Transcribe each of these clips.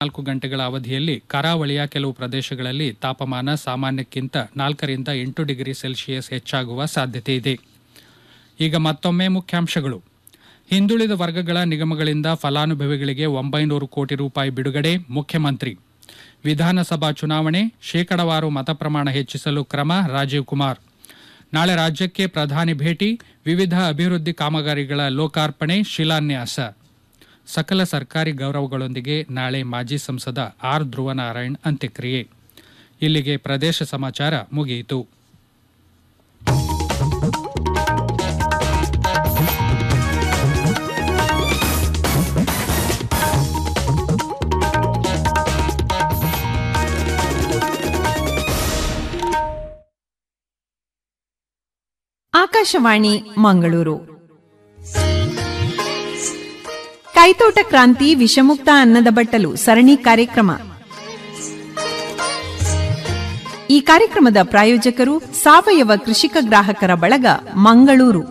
ನಾಲ್ಕು ಗಂಟೆಗಳ ಅವಧಿಯಲ್ಲಿ ಕರಾವಳಿಯ ಕೆಲವು ಪ್ರದೇಶಗಳಲ್ಲಿ ತಾಪಮಾನ ಸಾಮಾನ್ಯಕ್ಕಿಂತ ನಾಲ್ಕರಿಂದ ಎಂಟು ಡಿಗ್ರಿ ಸೆಲ್ಸಿಯಸ್ ಹೆಚ್ಚಾಗುವ ಸಾಧ್ಯತೆ ಇದೆ ಈಗ ಮತ್ತೊಮ್ಮೆ ಮುಖ್ಯಾಂಶಗಳು ಹಿಂದುಳಿದ ವರ್ಗಗಳ ನಿಗಮಗಳಿಂದ ಫಲಾನುಭವಿಗಳಿಗೆ ಒಂಬೈನೂರು ಕೋಟಿ ರೂಪಾಯಿ ಬಿಡುಗಡೆ ಮುಖ್ಯಮಂತ್ರಿ ವಿಧಾನಸಭಾ ಚುನಾವಣೆ ಶೇಕಡವಾರು ಮತ ಪ್ರಮಾಣ ಹೆಚ್ಚಿಸಲು ಕ್ರಮ ರಾಜೀವ್ ಕುಮಾರ್ ನಾಳೆ ರಾಜ್ಯಕ್ಕೆ ಪ್ರಧಾನಿ ಭೇಟಿ ವಿವಿಧ ಅಭಿವೃದ್ಧಿ ಕಾಮಗಾರಿಗಳ ಲೋಕಾರ್ಪಣೆ ಶಿಲಾನ್ಯಾಸ ಸಕಲ ಸರ್ಕಾರಿ ಗೌರವಗಳೊಂದಿಗೆ ನಾಳೆ ಮಾಜಿ ಸಂಸದ ಆರ್ ಧ್ರುವನಾರಾಯಣ್ ಅಂತ್ಯಕ್ರಿಯೆ ಇಲ್ಲಿಗೆ ಪ್ರದೇಶ ಸಮಾಚಾರ ಮುಗಿಯಿತು ಆಕಾಶವಾಣಿ ಮಂಗಳೂರು ಕೈತೋಟ ಕ್ರಾಂತಿ ವಿಷಮುಕ್ತ ಅನ್ನದ ಬಟ್ಟಲು ಸರಣಿ ಕಾರ್ಯಕ್ರಮ ಈ ಕಾರ್ಯಕ್ರಮದ ಪ್ರಾಯೋಜಕರು ಸಾವಯವ ಕೃಷಿಕ ಗ್ರಾಹಕರ ಬಳಗ ಮಂಗಳೂರು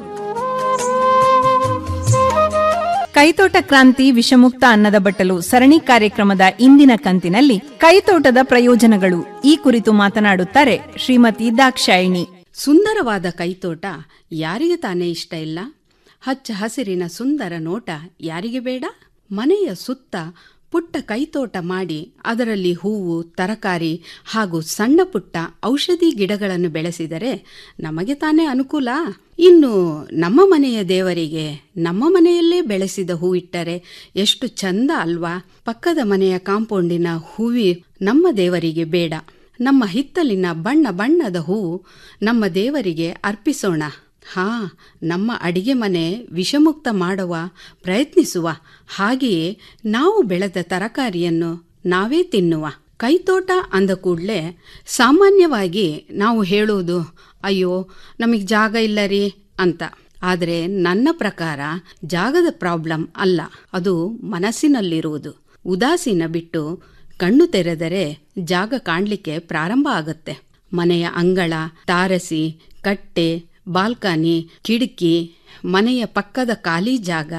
ಕೈತೋಟ ಕ್ರಾಂತಿ ವಿಷಮುಕ್ತ ಅನ್ನದ ಬಟ್ಟಲು ಸರಣಿ ಕಾರ್ಯಕ್ರಮದ ಇಂದಿನ ಕಂತಿನಲ್ಲಿ ಕೈತೋಟದ ಪ್ರಯೋಜನಗಳು ಈ ಕುರಿತು ಮಾತನಾಡುತ್ತಾರೆ ಶ್ರೀಮತಿ ದಾಕ್ಷಾಯಿಣಿ ಸುಂದರವಾದ ಕೈತೋಟ ಯಾರಿಗೆ ತಾನೇ ಇಷ್ಟ ಇಲ್ಲ ಹಚ್ಚ ಹಸಿರಿನ ಸುಂದರ ನೋಟ ಯಾರಿಗೆ ಬೇಡ ಮನೆಯ ಸುತ್ತ ಪುಟ್ಟ ಕೈತೋಟ ಮಾಡಿ ಅದರಲ್ಲಿ ಹೂವು ತರಕಾರಿ ಹಾಗೂ ಸಣ್ಣ ಪುಟ್ಟ ಔಷಧಿ ಗಿಡಗಳನ್ನು ಬೆಳೆಸಿದರೆ ನಮಗೆ ತಾನೇ ಅನುಕೂಲ ಇನ್ನು ನಮ್ಮ ಮನೆಯ ದೇವರಿಗೆ ನಮ್ಮ ಮನೆಯಲ್ಲೇ ಬೆಳೆಸಿದ ಹೂ ಇಟ್ಟರೆ ಎಷ್ಟು ಚಂದ ಅಲ್ವಾ ಪಕ್ಕದ ಮನೆಯ ಕಾಂಪೌಂಡಿನ ಹೂವಿ ನಮ್ಮ ದೇವರಿಗೆ ಬೇಡ ನಮ್ಮ ಹಿತ್ತಲಿನ ಬಣ್ಣ ಬಣ್ಣದ ಹೂವು ನಮ್ಮ ದೇವರಿಗೆ ಅರ್ಪಿಸೋಣ ಹಾ ನಮ್ಮ ಅಡಿಗೆ ಮನೆ ವಿಷಮುಕ್ತ ಮಾಡುವ ಪ್ರಯತ್ನಿಸುವ ಹಾಗೆಯೇ ನಾವು ಬೆಳೆದ ತರಕಾರಿಯನ್ನು ನಾವೇ ತಿನ್ನುವ ಕೈತೋಟ ಅಂದ ಕೂಡಲೇ ಸಾಮಾನ್ಯವಾಗಿ ನಾವು ಹೇಳುವುದು ಅಯ್ಯೋ ನಮಗೆ ಜಾಗ ಇಲ್ಲ ರೀ ಅಂತ ಆದರೆ ನನ್ನ ಪ್ರಕಾರ ಜಾಗದ ಪ್ರಾಬ್ಲಮ್ ಅಲ್ಲ ಅದು ಮನಸ್ಸಿನಲ್ಲಿರುವುದು ಉದಾಸೀನ ಬಿಟ್ಟು ಕಣ್ಣು ತೆರೆದರೆ ಜಾಗ ಕಾಣಲಿಕ್ಕೆ ಪ್ರಾರಂಭ ಆಗುತ್ತೆ ಮನೆಯ ಅಂಗಳ ತಾರಸಿ ಕಟ್ಟೆ ಬಾಲ್ಕನಿ ಕಿಟಕಿ ಮನೆಯ ಪಕ್ಕದ ಖಾಲಿ ಜಾಗ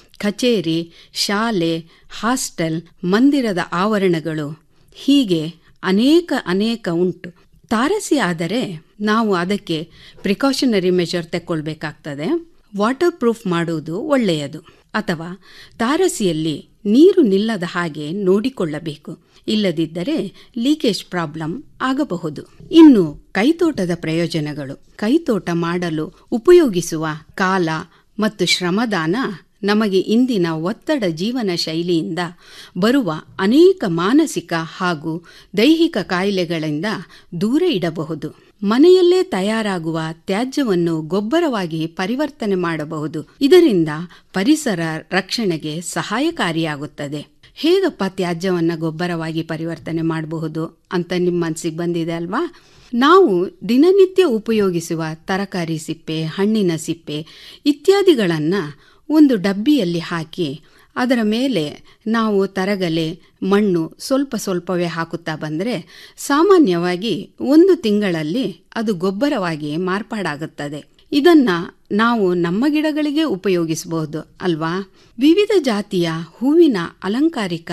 ಕಚೇರಿ ಶಾಲೆ ಹಾಸ್ಟೆಲ್ ಮಂದಿರದ ಆವರಣಗಳು ಹೀಗೆ ಅನೇಕ ಅನೇಕ ಉಂಟು ತಾರಸಿ ಆದರೆ ನಾವು ಅದಕ್ಕೆ ಪ್ರಿಕಾಷನರಿ ಮೆಷರ್ ತೆಕ್ಕೊಳ್ಬೇಕಾಗ್ತದೆ ವಾಟರ್ ಪ್ರೂಫ್ ಮಾಡುವುದು ಒಳ್ಳೆಯದು ಅಥವಾ ತಾರಸಿಯಲ್ಲಿ ನೀರು ನಿಲ್ಲದ ಹಾಗೆ ನೋಡಿಕೊಳ್ಳಬೇಕು ಇಲ್ಲದಿದ್ದರೆ ಲೀಕೇಜ್ ಪ್ರಾಬ್ಲಮ್ ಆಗಬಹುದು ಇನ್ನು ಕೈತೋಟದ ಪ್ರಯೋಜನಗಳು ಕೈತೋಟ ಮಾಡಲು ಉಪಯೋಗಿಸುವ ಕಾಲ ಮತ್ತು ಶ್ರಮದಾನ ನಮಗೆ ಇಂದಿನ ಒತ್ತಡ ಜೀವನ ಶೈಲಿಯಿಂದ ಬರುವ ಅನೇಕ ಮಾನಸಿಕ ಹಾಗೂ ದೈಹಿಕ ಕಾಯಿಲೆಗಳಿಂದ ದೂರ ಇಡಬಹುದು ಮನೆಯಲ್ಲೇ ತಯಾರಾಗುವ ತ್ಯಾಜ್ಯವನ್ನು ಗೊಬ್ಬರವಾಗಿ ಪರಿವರ್ತನೆ ಮಾಡಬಹುದು ಇದರಿಂದ ಪರಿಸರ ರಕ್ಷಣೆಗೆ ಸಹಾಯಕಾರಿಯಾಗುತ್ತದೆ ಹೇಗಪ್ಪ ತ್ಯಾಜ್ಯವನ್ನು ಗೊಬ್ಬರವಾಗಿ ಪರಿವರ್ತನೆ ಮಾಡಬಹುದು ಅಂತ ನಿಮ್ಮ ಮನಸ್ಸಿಗೆ ಬಂದಿದೆ ಅಲ್ವಾ ನಾವು ದಿನನಿತ್ಯ ಉಪಯೋಗಿಸುವ ತರಕಾರಿ ಸಿಪ್ಪೆ ಹಣ್ಣಿನ ಸಿಪ್ಪೆ ಇತ್ಯಾದಿಗಳನ್ನು ಒಂದು ಡಬ್ಬಿಯಲ್ಲಿ ಹಾಕಿ ಅದರ ಮೇಲೆ ನಾವು ತರಗಲೆ ಮಣ್ಣು ಸ್ವಲ್ಪ ಸ್ವಲ್ಪವೇ ಹಾಕುತ್ತಾ ಬಂದರೆ ಸಾಮಾನ್ಯವಾಗಿ ಒಂದು ತಿಂಗಳಲ್ಲಿ ಅದು ಗೊಬ್ಬರವಾಗಿ ಮಾರ್ಪಾಡಾಗುತ್ತದೆ ಇದನ್ನ ನಾವು ನಮ್ಮ ಗಿಡಗಳಿಗೆ ಉಪಯೋಗಿಸಬಹುದು ಅಲ್ವಾ ವಿವಿಧ ಜಾತಿಯ ಹೂವಿನ ಅಲಂಕಾರಿಕ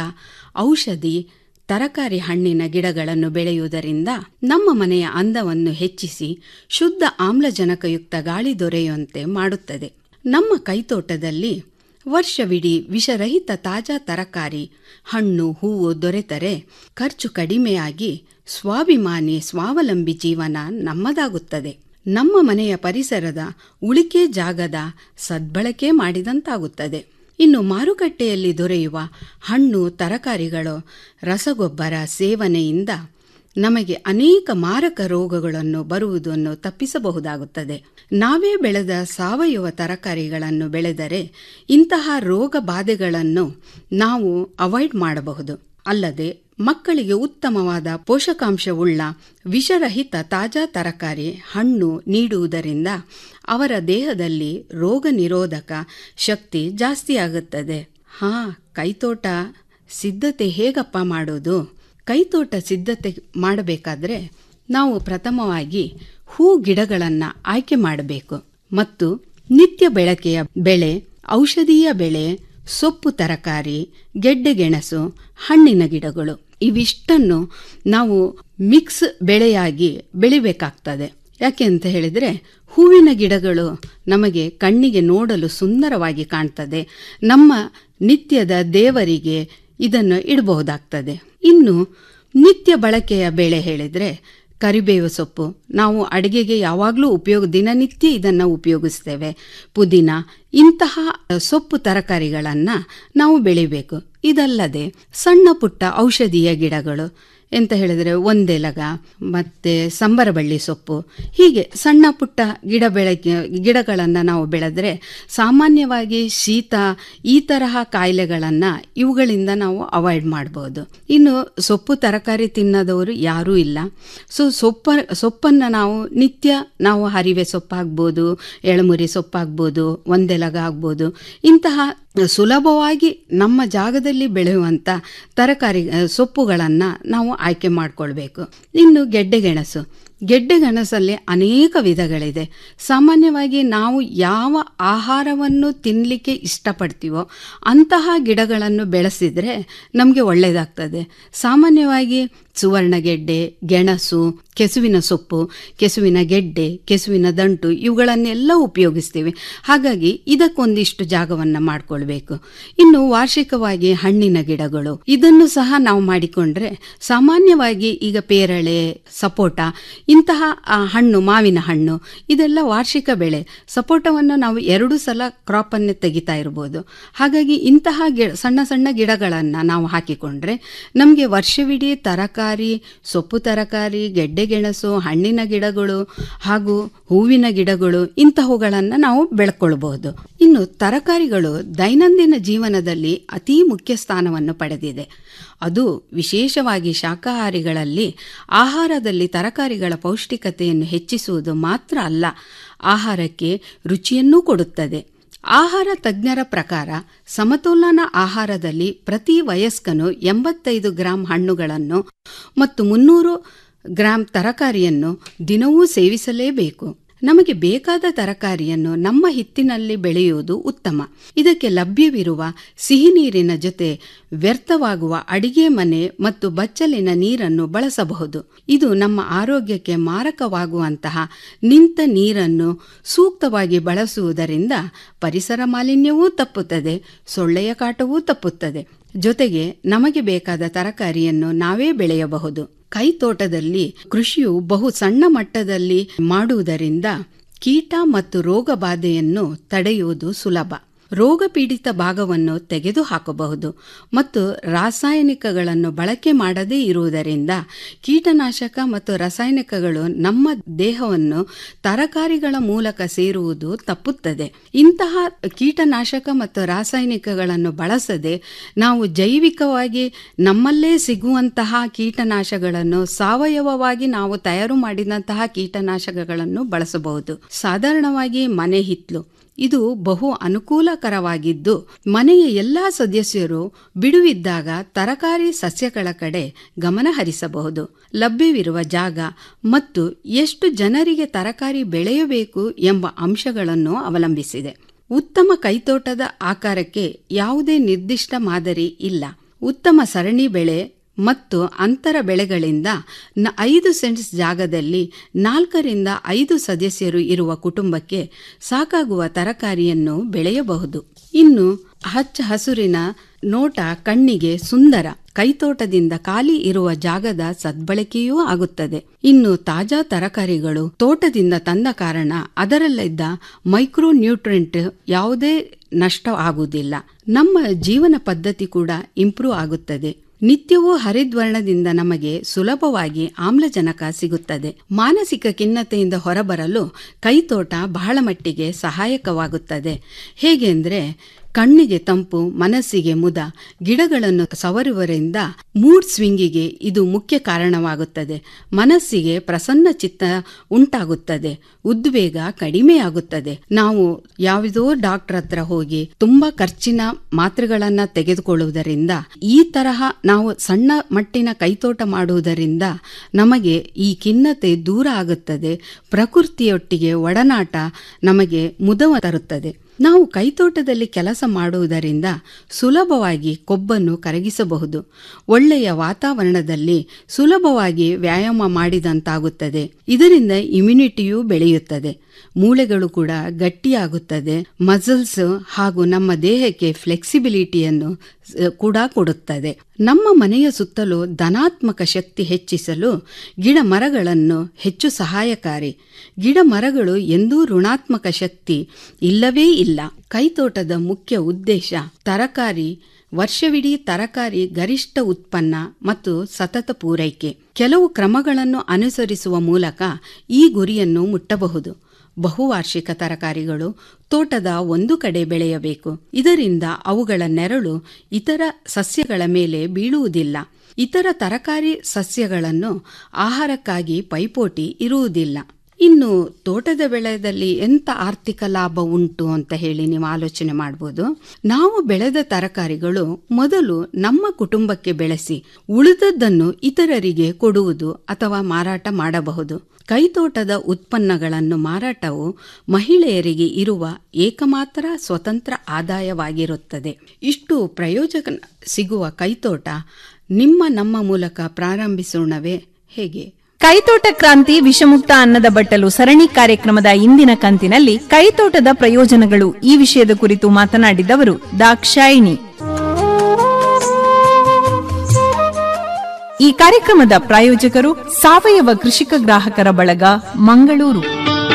ಔಷಧಿ ತರಕಾರಿ ಹಣ್ಣಿನ ಗಿಡಗಳನ್ನು ಬೆಳೆಯುವುದರಿಂದ ನಮ್ಮ ಮನೆಯ ಅಂದವನ್ನು ಹೆಚ್ಚಿಸಿ ಶುದ್ಧ ಆಮ್ಲಜನಕಯುಕ್ತ ಗಾಳಿ ದೊರೆಯುವಂತೆ ಮಾಡುತ್ತದೆ ನಮ್ಮ ಕೈತೋಟದಲ್ಲಿ ವರ್ಷವಿಡೀ ವಿಷರಹಿತ ತಾಜಾ ತರಕಾರಿ ಹಣ್ಣು ಹೂವು ದೊರೆತರೆ ಖರ್ಚು ಕಡಿಮೆಯಾಗಿ ಸ್ವಾಭಿಮಾನಿ ಸ್ವಾವಲಂಬಿ ಜೀವನ ನಮ್ಮದಾಗುತ್ತದೆ ನಮ್ಮ ಮನೆಯ ಪರಿಸರದ ಉಳಿಕೆ ಜಾಗದ ಸದ್ಬಳಕೆ ಮಾಡಿದಂತಾಗುತ್ತದೆ ಇನ್ನು ಮಾರುಕಟ್ಟೆಯಲ್ಲಿ ದೊರೆಯುವ ಹಣ್ಣು ತರಕಾರಿಗಳು ರಸಗೊಬ್ಬರ ಸೇವನೆಯಿಂದ ನಮಗೆ ಅನೇಕ ಮಾರಕ ರೋಗಗಳನ್ನು ಬರುವುದನ್ನು ತಪ್ಪಿಸಬಹುದಾಗುತ್ತದೆ ನಾವೇ ಬೆಳೆದ ಸಾವಯವ ತರಕಾರಿಗಳನ್ನು ಬೆಳೆದರೆ ಇಂತಹ ರೋಗ ಬಾಧೆಗಳನ್ನು ನಾವು ಅವಾಯ್ಡ್ ಮಾಡಬಹುದು ಅಲ್ಲದೆ ಮಕ್ಕಳಿಗೆ ಉತ್ತಮವಾದ ಪೋಷಕಾಂಶವುಳ್ಳ ವಿಷರಹಿತ ತಾಜಾ ತರಕಾರಿ ಹಣ್ಣು ನೀಡುವುದರಿಂದ ಅವರ ದೇಹದಲ್ಲಿ ರೋಗ ನಿರೋಧಕ ಶಕ್ತಿ ಜಾಸ್ತಿಯಾಗುತ್ತದೆ ಹಾ ಕೈತೋಟ ಸಿದ್ಧತೆ ಹೇಗಪ್ಪ ಮಾಡೋದು ಕೈತೋಟ ಸಿದ್ಧತೆ ಮಾಡಬೇಕಾದ್ರೆ ನಾವು ಪ್ರಥಮವಾಗಿ ಹೂ ಗಿಡಗಳನ್ನು ಆಯ್ಕೆ ಮಾಡಬೇಕು ಮತ್ತು ನಿತ್ಯ ಬೆಳಕೆಯ ಬೆಳೆ ಔಷಧೀಯ ಬೆಳೆ ಸೊಪ್ಪು ತರಕಾರಿ ಗೆಡ್ಡೆಗೆಣಸು ಹಣ್ಣಿನ ಗಿಡಗಳು ಇವಿಷ್ಟನ್ನು ನಾವು ಮಿಕ್ಸ್ ಬೆಳೆಯಾಗಿ ಬೆಳಿಬೇಕಾಗ್ತದೆ ಯಾಕೆ ಅಂತ ಹೇಳಿದರೆ ಹೂವಿನ ಗಿಡಗಳು ನಮಗೆ ಕಣ್ಣಿಗೆ ನೋಡಲು ಸುಂದರವಾಗಿ ಕಾಣ್ತದೆ ನಮ್ಮ ನಿತ್ಯದ ದೇವರಿಗೆ ಇದನ್ನು ಇಡಬಹುದಾಗ್ತದೆ ಇನ್ನು ನಿತ್ಯ ಬಳಕೆಯ ಬೆಳೆ ಹೇಳಿದರೆ ಕರಿಬೇವು ಸೊಪ್ಪು ನಾವು ಅಡುಗೆಗೆ ಯಾವಾಗಲೂ ಉಪಯೋಗ ದಿನನಿತ್ಯ ಇದನ್ನು ಉಪಯೋಗಿಸ್ತೇವೆ ಪುದೀನ ಇಂತಹ ಸೊಪ್ಪು ತರಕಾರಿಗಳನ್ನು ನಾವು ಬೆಳಿಬೇಕು ಇದಲ್ಲದೆ ಸಣ್ಣ ಪುಟ್ಟ ಔಷಧೀಯ ಗಿಡಗಳು ಎಂತ ಹೇಳಿದರೆ ಒಂದೆಲಗ ಮತ್ತು ಸಂಬರಬಳ್ಳಿ ಸೊಪ್ಪು ಹೀಗೆ ಸಣ್ಣ ಪುಟ್ಟ ಗಿಡ ಬೆಳಗ್ಗೆ ಗಿಡಗಳನ್ನು ನಾವು ಬೆಳೆದ್ರೆ ಸಾಮಾನ್ಯವಾಗಿ ಶೀತ ಈ ತರಹ ಕಾಯಿಲೆಗಳನ್ನು ಇವುಗಳಿಂದ ನಾವು ಅವಾಯ್ಡ್ ಮಾಡ್ಬೋದು ಇನ್ನು ಸೊಪ್ಪು ತರಕಾರಿ ತಿನ್ನದವರು ಯಾರೂ ಇಲ್ಲ ಸೊ ಸೊಪ್ಪ ಸೊಪ್ಪನ್ನು ನಾವು ನಿತ್ಯ ನಾವು ಹರಿವೆ ಸೊಪ್ಪಾಗ್ಬೋದು ಎಳಮುರಿ ಸೊಪ್ಪಾಗ್ಬೋದು ಒಂದೆಲಗ ಆಗ್ಬೋದು ಇಂತಹ ಸುಲಭವಾಗಿ ನಮ್ಮ ಜಾಗದಲ್ಲಿ ಬೆಳೆಯುವಂಥ ತರಕಾರಿ ಸೊಪ್ಪುಗಳನ್ನು ನಾವು ಆಯ್ಕೆ ಮಾಡಿಕೊಳ್ಬೇಕು ಇನ್ನು ಗೆಡ್ಡೆಗೆಣಸು ಗೆಡ್ಡೆಗೆಣಸಲ್ಲಿ ಅನೇಕ ವಿಧಗಳಿದೆ ಸಾಮಾನ್ಯವಾಗಿ ನಾವು ಯಾವ ಆಹಾರವನ್ನು ತಿನ್ನಲಿಕ್ಕೆ ಇಷ್ಟಪಡ್ತೀವೋ ಅಂತಹ ಗಿಡಗಳನ್ನು ಬೆಳೆಸಿದರೆ ನಮಗೆ ಒಳ್ಳೆಯದಾಗ್ತದೆ ಸಾಮಾನ್ಯವಾಗಿ ಸುವರ್ಣಗೆಡ್ಡೆ ಗೆಣಸು ಕೆಸುವಿನ ಸೊಪ್ಪು ಕೆಸುವಿನ ಗೆಡ್ಡೆ ಕೆಸುವಿನ ದಂಟು ಇವುಗಳನ್ನೆಲ್ಲ ಉಪಯೋಗಿಸ್ತೀವಿ ಹಾಗಾಗಿ ಇದಕ್ಕೊಂದಿಷ್ಟು ಜಾಗವನ್ನು ಮಾಡಿಕೊಳ್ಬೇಕು ಇನ್ನು ವಾರ್ಷಿಕವಾಗಿ ಹಣ್ಣಿನ ಗಿಡಗಳು ಇದನ್ನು ಸಹ ನಾವು ಮಾಡಿಕೊಂಡ್ರೆ ಸಾಮಾನ್ಯವಾಗಿ ಈಗ ಪೇರಳೆ ಸಪೋಟ ಇಂತಹ ಆ, ಹಣ್ಣು ಮಾವಿನ ಹಣ್ಣು ಇದೆಲ್ಲ ವಾರ್ಷಿಕ ಬೆಳೆ ಸಪೋಟವನ್ನು ನಾವು ಎರಡು ಸಲ ಕ್ರಾಪನ್ನು ತೆಗಿತಾ ಇರ್ಬೋದು ಹಾಗಾಗಿ ಇಂತಹ ಗಿ ಸಣ್ಣ ಸಣ್ಣ ಗಿಡಗಳನ್ನು ನಾವು ಹಾಕಿಕೊಂಡ್ರೆ ನಮಗೆ ವರ್ಷವಿಡೀ ತರಕಾರಿ ಸೊಪ್ಪು ತರಕಾರಿ ಗೆಡ್ಡೆಗೆಣಸು ಹಣ್ಣಿನ ಗಿಡಗಳು ಹಾಗೂ ಹೂವಿನ ಗಿಡಗಳು ಇಂತಹವುಗಳನ್ನು ನಾವು ಬೆಳ್ಕೊಳ್ಬಹುದು ಇನ್ನು ತರಕಾರಿಗಳು ದೈನಂದಿನ ಜೀವನದಲ್ಲಿ ಅತೀ ಮುಖ್ಯ ಸ್ಥಾನವನ್ನು ಪಡೆದಿದೆ ಅದು ವಿಶೇಷವಾಗಿ ಶಾಕಾಹಾರಿಗಳಲ್ಲಿ ಆಹಾರದಲ್ಲಿ ತರಕಾರಿಗಳ ಪೌಷ್ಟಿಕತೆಯನ್ನು ಹೆಚ್ಚಿಸುವುದು ಮಾತ್ರ ಅಲ್ಲ ಆಹಾರಕ್ಕೆ ರುಚಿಯನ್ನೂ ಕೊಡುತ್ತದೆ ಆಹಾರ ತಜ್ಞರ ಪ್ರಕಾರ ಸಮತೋಲನ ಆಹಾರದಲ್ಲಿ ಪ್ರತಿ ವಯಸ್ಕನು ಎಂಬತ್ತೈದು ಗ್ರಾಂ ಹಣ್ಣುಗಳನ್ನು ಮತ್ತು ಮುನ್ನೂರು ಗ್ರಾಂ ತರಕಾರಿಯನ್ನು ದಿನವೂ ಸೇವಿಸಲೇಬೇಕು ನಮಗೆ ಬೇಕಾದ ತರಕಾರಿಯನ್ನು ನಮ್ಮ ಹಿತ್ತಿನಲ್ಲಿ ಬೆಳೆಯುವುದು ಉತ್ತಮ ಇದಕ್ಕೆ ಲಭ್ಯವಿರುವ ಸಿಹಿ ನೀರಿನ ಜೊತೆ ವ್ಯರ್ಥವಾಗುವ ಅಡಿಗೆ ಮನೆ ಮತ್ತು ಬಚ್ಚಲಿನ ನೀರನ್ನು ಬಳಸಬಹುದು ಇದು ನಮ್ಮ ಆರೋಗ್ಯಕ್ಕೆ ಮಾರಕವಾಗುವಂತಹ ನಿಂತ ನೀರನ್ನು ಸೂಕ್ತವಾಗಿ ಬಳಸುವುದರಿಂದ ಪರಿಸರ ಮಾಲಿನ್ಯವೂ ತಪ್ಪುತ್ತದೆ ಸೊಳ್ಳೆಯ ಕಾಟವೂ ತಪ್ಪುತ್ತದೆ ಜೊತೆಗೆ ನಮಗೆ ಬೇಕಾದ ತರಕಾರಿಯನ್ನು ನಾವೇ ಬೆಳೆಯಬಹುದು ಕೈತೋಟದಲ್ಲಿ ಕೃಷಿಯು ಬಹು ಸಣ್ಣ ಮಟ್ಟದಲ್ಲಿ ಮಾಡುವುದರಿಂದ ಕೀಟ ಮತ್ತು ರೋಗ ಬಾಧೆಯನ್ನು ತಡೆಯುವುದು ಸುಲಭ ರೋಗ ಪೀಡಿತ ಭಾಗವನ್ನು ತೆಗೆದುಹಾಕಬಹುದು ಮತ್ತು ರಾಸಾಯನಿಕಗಳನ್ನು ಬಳಕೆ ಮಾಡದೇ ಇರುವುದರಿಂದ ಕೀಟನಾಶಕ ಮತ್ತು ರಾಸಾಯನಿಕಗಳು ನಮ್ಮ ದೇಹವನ್ನು ತರಕಾರಿಗಳ ಮೂಲಕ ಸೇರುವುದು ತಪ್ಪುತ್ತದೆ ಇಂತಹ ಕೀಟನಾಶಕ ಮತ್ತು ರಾಸಾಯನಿಕಗಳನ್ನು ಬಳಸದೆ ನಾವು ಜೈವಿಕವಾಗಿ ನಮ್ಮಲ್ಲೇ ಸಿಗುವಂತಹ ಕೀಟನಾಶಗಳನ್ನು ಸಾವಯವವಾಗಿ ನಾವು ತಯಾರು ಮಾಡಿದಂತಹ ಕೀಟನಾಶಕಗಳನ್ನು ಬಳಸಬಹುದು ಸಾಧಾರಣವಾಗಿ ಮನೆ ಹಿತ್ಲು ಇದು ಬಹು ಅನುಕೂಲಕರವಾಗಿದ್ದು ಮನೆಯ ಎಲ್ಲ ಸದಸ್ಯರು ಬಿಡುವಿದ್ದಾಗ ತರಕಾರಿ ಸಸ್ಯಗಳ ಕಡೆ ಗಮನ ಹರಿಸಬಹುದು ಲಭ್ಯವಿರುವ ಜಾಗ ಮತ್ತು ಎಷ್ಟು ಜನರಿಗೆ ತರಕಾರಿ ಬೆಳೆಯಬೇಕು ಎಂಬ ಅಂಶಗಳನ್ನು ಅವಲಂಬಿಸಿದೆ ಉತ್ತಮ ಕೈತೋಟದ ಆಕಾರಕ್ಕೆ ಯಾವುದೇ ನಿರ್ದಿಷ್ಟ ಮಾದರಿ ಇಲ್ಲ ಉತ್ತಮ ಸರಣಿ ಬೆಳೆ ಮತ್ತು ಅಂತರ ಬೆಳೆಗಳಿಂದ ನ ಐದು ಸೆಂಟ್ಸ್ ಜಾಗದಲ್ಲಿ ನಾಲ್ಕರಿಂದ ಐದು ಸದಸ್ಯರು ಇರುವ ಕುಟುಂಬಕ್ಕೆ ಸಾಕಾಗುವ ತರಕಾರಿಯನ್ನು ಬೆಳೆಯಬಹುದು ಇನ್ನು ಹಚ್ಚ ಹಸುರಿನ ನೋಟ ಕಣ್ಣಿಗೆ ಸುಂದರ ಕೈತೋಟದಿಂದ ಖಾಲಿ ಇರುವ ಜಾಗದ ಸದ್ಬಳಕೆಯೂ ಆಗುತ್ತದೆ ಇನ್ನು ತಾಜಾ ತರಕಾರಿಗಳು ತೋಟದಿಂದ ತಂದ ಕಾರಣ ಅದರಲ್ಲಿದ್ದ ಮೈಕ್ರೋ ನ್ಯೂಟ್ರೆಂಟ್ ಯಾವುದೇ ನಷ್ಟ ಆಗುವುದಿಲ್ಲ ನಮ್ಮ ಜೀವನ ಪದ್ಧತಿ ಕೂಡ ಇಂಪ್ರೂವ್ ಆಗುತ್ತದೆ ನಿತ್ಯವೂ ಹರಿದ್ವರ್ಣದಿಂದ ನಮಗೆ ಸುಲಭವಾಗಿ ಆಮ್ಲಜನಕ ಸಿಗುತ್ತದೆ ಮಾನಸಿಕ ಖಿನ್ನತೆಯಿಂದ ಹೊರಬರಲು ಕೈತೋಟ ಬಹಳ ಮಟ್ಟಿಗೆ ಸಹಾಯಕವಾಗುತ್ತದೆ ಹೇಗೆಂದ್ರೆ ಕಣ್ಣಿಗೆ ತಂಪು ಮನಸ್ಸಿಗೆ ಮುದ ಗಿಡಗಳನ್ನು ಸವರುವುದರಿಂದ ಮೂಡ್ ಸ್ವಿಂಗಿಗೆ ಇದು ಮುಖ್ಯ ಕಾರಣವಾಗುತ್ತದೆ ಮನಸ್ಸಿಗೆ ಪ್ರಸನ್ನ ಚಿತ್ತ ಉಂಟಾಗುತ್ತದೆ ಉದ್ವೇಗ ಕಡಿಮೆಯಾಗುತ್ತದೆ ನಾವು ಯಾವುದೋ ಡಾಕ್ಟರ್ ಹತ್ರ ಹೋಗಿ ತುಂಬಾ ಖರ್ಚಿನ ಮಾತ್ರೆಗಳನ್ನ ತೆಗೆದುಕೊಳ್ಳುವುದರಿಂದ ಈ ತರಹ ನಾವು ಸಣ್ಣ ಮಟ್ಟಿನ ಕೈತೋಟ ಮಾಡುವುದರಿಂದ ನಮಗೆ ಈ ಖಿನ್ನತೆ ದೂರ ಆಗುತ್ತದೆ ಪ್ರಕೃತಿಯೊಟ್ಟಿಗೆ ಒಡನಾಟ ನಮಗೆ ಮುದವ ತರುತ್ತದೆ ನಾವು ಕೈತೋಟದಲ್ಲಿ ಕೆಲಸ ಮಾಡುವುದರಿಂದ ಸುಲಭವಾಗಿ ಕೊಬ್ಬನ್ನು ಕರಗಿಸಬಹುದು ಒಳ್ಳೆಯ ವಾತಾವರಣದಲ್ಲಿ ಸುಲಭವಾಗಿ ವ್ಯಾಯಾಮ ಮಾಡಿದಂತಾಗುತ್ತದೆ ಇದರಿಂದ ಇಮ್ಯುನಿಟಿಯೂ ಬೆಳೆಯುತ್ತದೆ ಮೂಳೆಗಳು ಕೂಡ ಗಟ್ಟಿಯಾಗುತ್ತದೆ ಮಸಲ್ಸ್ ಹಾಗೂ ನಮ್ಮ ದೇಹಕ್ಕೆ ಫ್ಲೆಕ್ಸಿಬಿಲಿಟಿಯನ್ನು ಸ- ಕೂಡ ಕೊಡುತ್ತದೆ ನಮ್ಮ ಮನೆಯ ಸುತ್ತಲೂ ಧನಾತ್ಮಕ ಶಕ್ತಿ ಹೆಚ್ಚಿಸಲು ಗಿಡ ಮರಗಳನ್ನು ಹೆಚ್ಚು ಸಹಾಯಕಾರಿ ಗಿಡ ಮರಗಳು ಎಂದೂ ಋಣಾತ್ಮಕ ಶಕ್ತಿ ಇಲ್ಲವೇ ಇಲ್ಲ ಕೈತೋಟದ ಮುಖ್ಯ ಉದ್ದೇಶ ತರಕಾರಿ ವರ್ಷವಿಡೀ ತರಕಾರಿ ಗರಿಷ್ಠ ಉತ್ಪನ್ನ ಮತ್ತು ಸತತ ಪೂರೈಕೆ ಕೆಲವು ಕ್ರಮಗಳನ್ನು ಅನುಸರಿಸುವ ಮೂಲಕ ಈ ಗುರಿಯನ್ನು ಮುಟ್ಟಬಹುದು ಬಹುವಾರ್ಷಿಕ ತರಕಾರಿಗಳು ತೋಟದ ಒಂದು ಕಡೆ ಬೆಳೆಯಬೇಕು ಇದರಿಂದ ಅವುಗಳ ನೆರಳು ಇತರ ಸಸ್ಯಗಳ ಮೇಲೆ ಬೀಳುವುದಿಲ್ಲ ಇತರ ತರಕಾರಿ ಸಸ್ಯಗಳನ್ನು ಆಹಾರಕ್ಕಾಗಿ ಪೈಪೋಟಿ ಇರುವುದಿಲ್ಲ ಇನ್ನು ತೋಟದ ಬೆಳೆದಲ್ಲಿ ಎಂತ ಆರ್ಥಿಕ ಲಾಭ ಉಂಟು ಅಂತ ಹೇಳಿ ನೀವು ಆಲೋಚನೆ ಮಾಡ್ಬೋದು ನಾವು ಬೆಳೆದ ತರಕಾರಿಗಳು ಮೊದಲು ನಮ್ಮ ಕುಟುಂಬಕ್ಕೆ ಬೆಳೆಸಿ ಉಳಿದದ್ದನ್ನು ಇತರರಿಗೆ ಕೊಡುವುದು ಅಥವಾ ಮಾರಾಟ ಮಾಡಬಹುದು ಕೈತೋಟದ ಉತ್ಪನ್ನಗಳನ್ನು ಮಾರಾಟವು ಮಹಿಳೆಯರಿಗೆ ಇರುವ ಏಕಮಾತ್ರ ಸ್ವತಂತ್ರ ಆದಾಯವಾಗಿರುತ್ತದೆ ಇಷ್ಟು ಪ್ರಯೋಜನ ಸಿಗುವ ಕೈತೋಟ ನಿಮ್ಮ ನಮ್ಮ ಮೂಲಕ ಪ್ರಾರಂಭಿಸೋಣವೇ ಹೇಗೆ ಕೈತೋಟ ಕ್ರಾಂತಿ ವಿಷಮುಕ್ತ ಅನ್ನದ ಬಟ್ಟಲು ಸರಣಿ ಕಾರ್ಯಕ್ರಮದ ಇಂದಿನ ಕಂತಿನಲ್ಲಿ ಕೈತೋಟದ ಪ್ರಯೋಜನಗಳು ಈ ವಿಷಯದ ಕುರಿತು ಮಾತನಾಡಿದವರು ದಾಕ್ಷಾಯಿಣಿ ಈ ಕಾರ್ಯಕ್ರಮದ ಪ್ರಾಯೋಜಕರು ಸಾವಯವ ಕೃಷಿಕ ಗ್ರಾಹಕರ ಬಳಗ ಮಂಗಳೂರು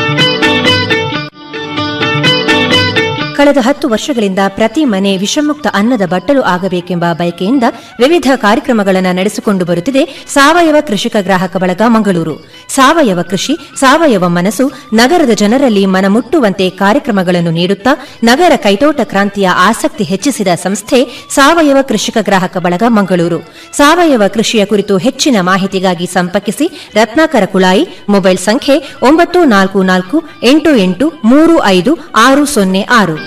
ಕಳೆದ ಹತ್ತು ವರ್ಷಗಳಿಂದ ಪ್ರತಿ ಮನೆ ವಿಷಮುಕ್ತ ಅನ್ನದ ಬಟ್ಟಲು ಆಗಬೇಕೆಂಬ ಬಯಕೆಯಿಂದ ವಿವಿಧ ಕಾರ್ಯಕ್ರಮಗಳನ್ನು ನಡೆಸಿಕೊಂಡು ಬರುತ್ತಿದೆ ಸಾವಯವ ಕೃಷಿಕ ಗ್ರಾಹಕ ಬಳಗ ಮಂಗಳೂರು ಸಾವಯವ ಕೃಷಿ ಸಾವಯವ ಮನಸ್ಸು ನಗರದ ಜನರಲ್ಲಿ ಮನಮುಟ್ಟುವಂತೆ ಕಾರ್ಯಕ್ರಮಗಳನ್ನು ನೀಡುತ್ತಾ ನಗರ ಕೈತೋಟ ಕ್ರಾಂತಿಯ ಆಸಕ್ತಿ ಹೆಚ್ಚಿಸಿದ ಸಂಸ್ಥೆ ಸಾವಯವ ಕೃಷಿಕ ಗ್ರಾಹಕ ಬಳಗ ಮಂಗಳೂರು ಸಾವಯವ ಕೃಷಿಯ ಕುರಿತು ಹೆಚ್ಚಿನ ಮಾಹಿತಿಗಾಗಿ ಸಂಪರ್ಕಿಸಿ ರತ್ನಾಕರ ಕುಳಾಯಿ ಮೊಬೈಲ್ ಸಂಖ್ಯೆ ಒಂಬತ್ತು ನಾಲ್ಕು ನಾಲ್ಕು ಎಂಟು ಎಂಟು ಮೂರು ಐದು ಆರು ಸೊನ್ನೆ ಆರು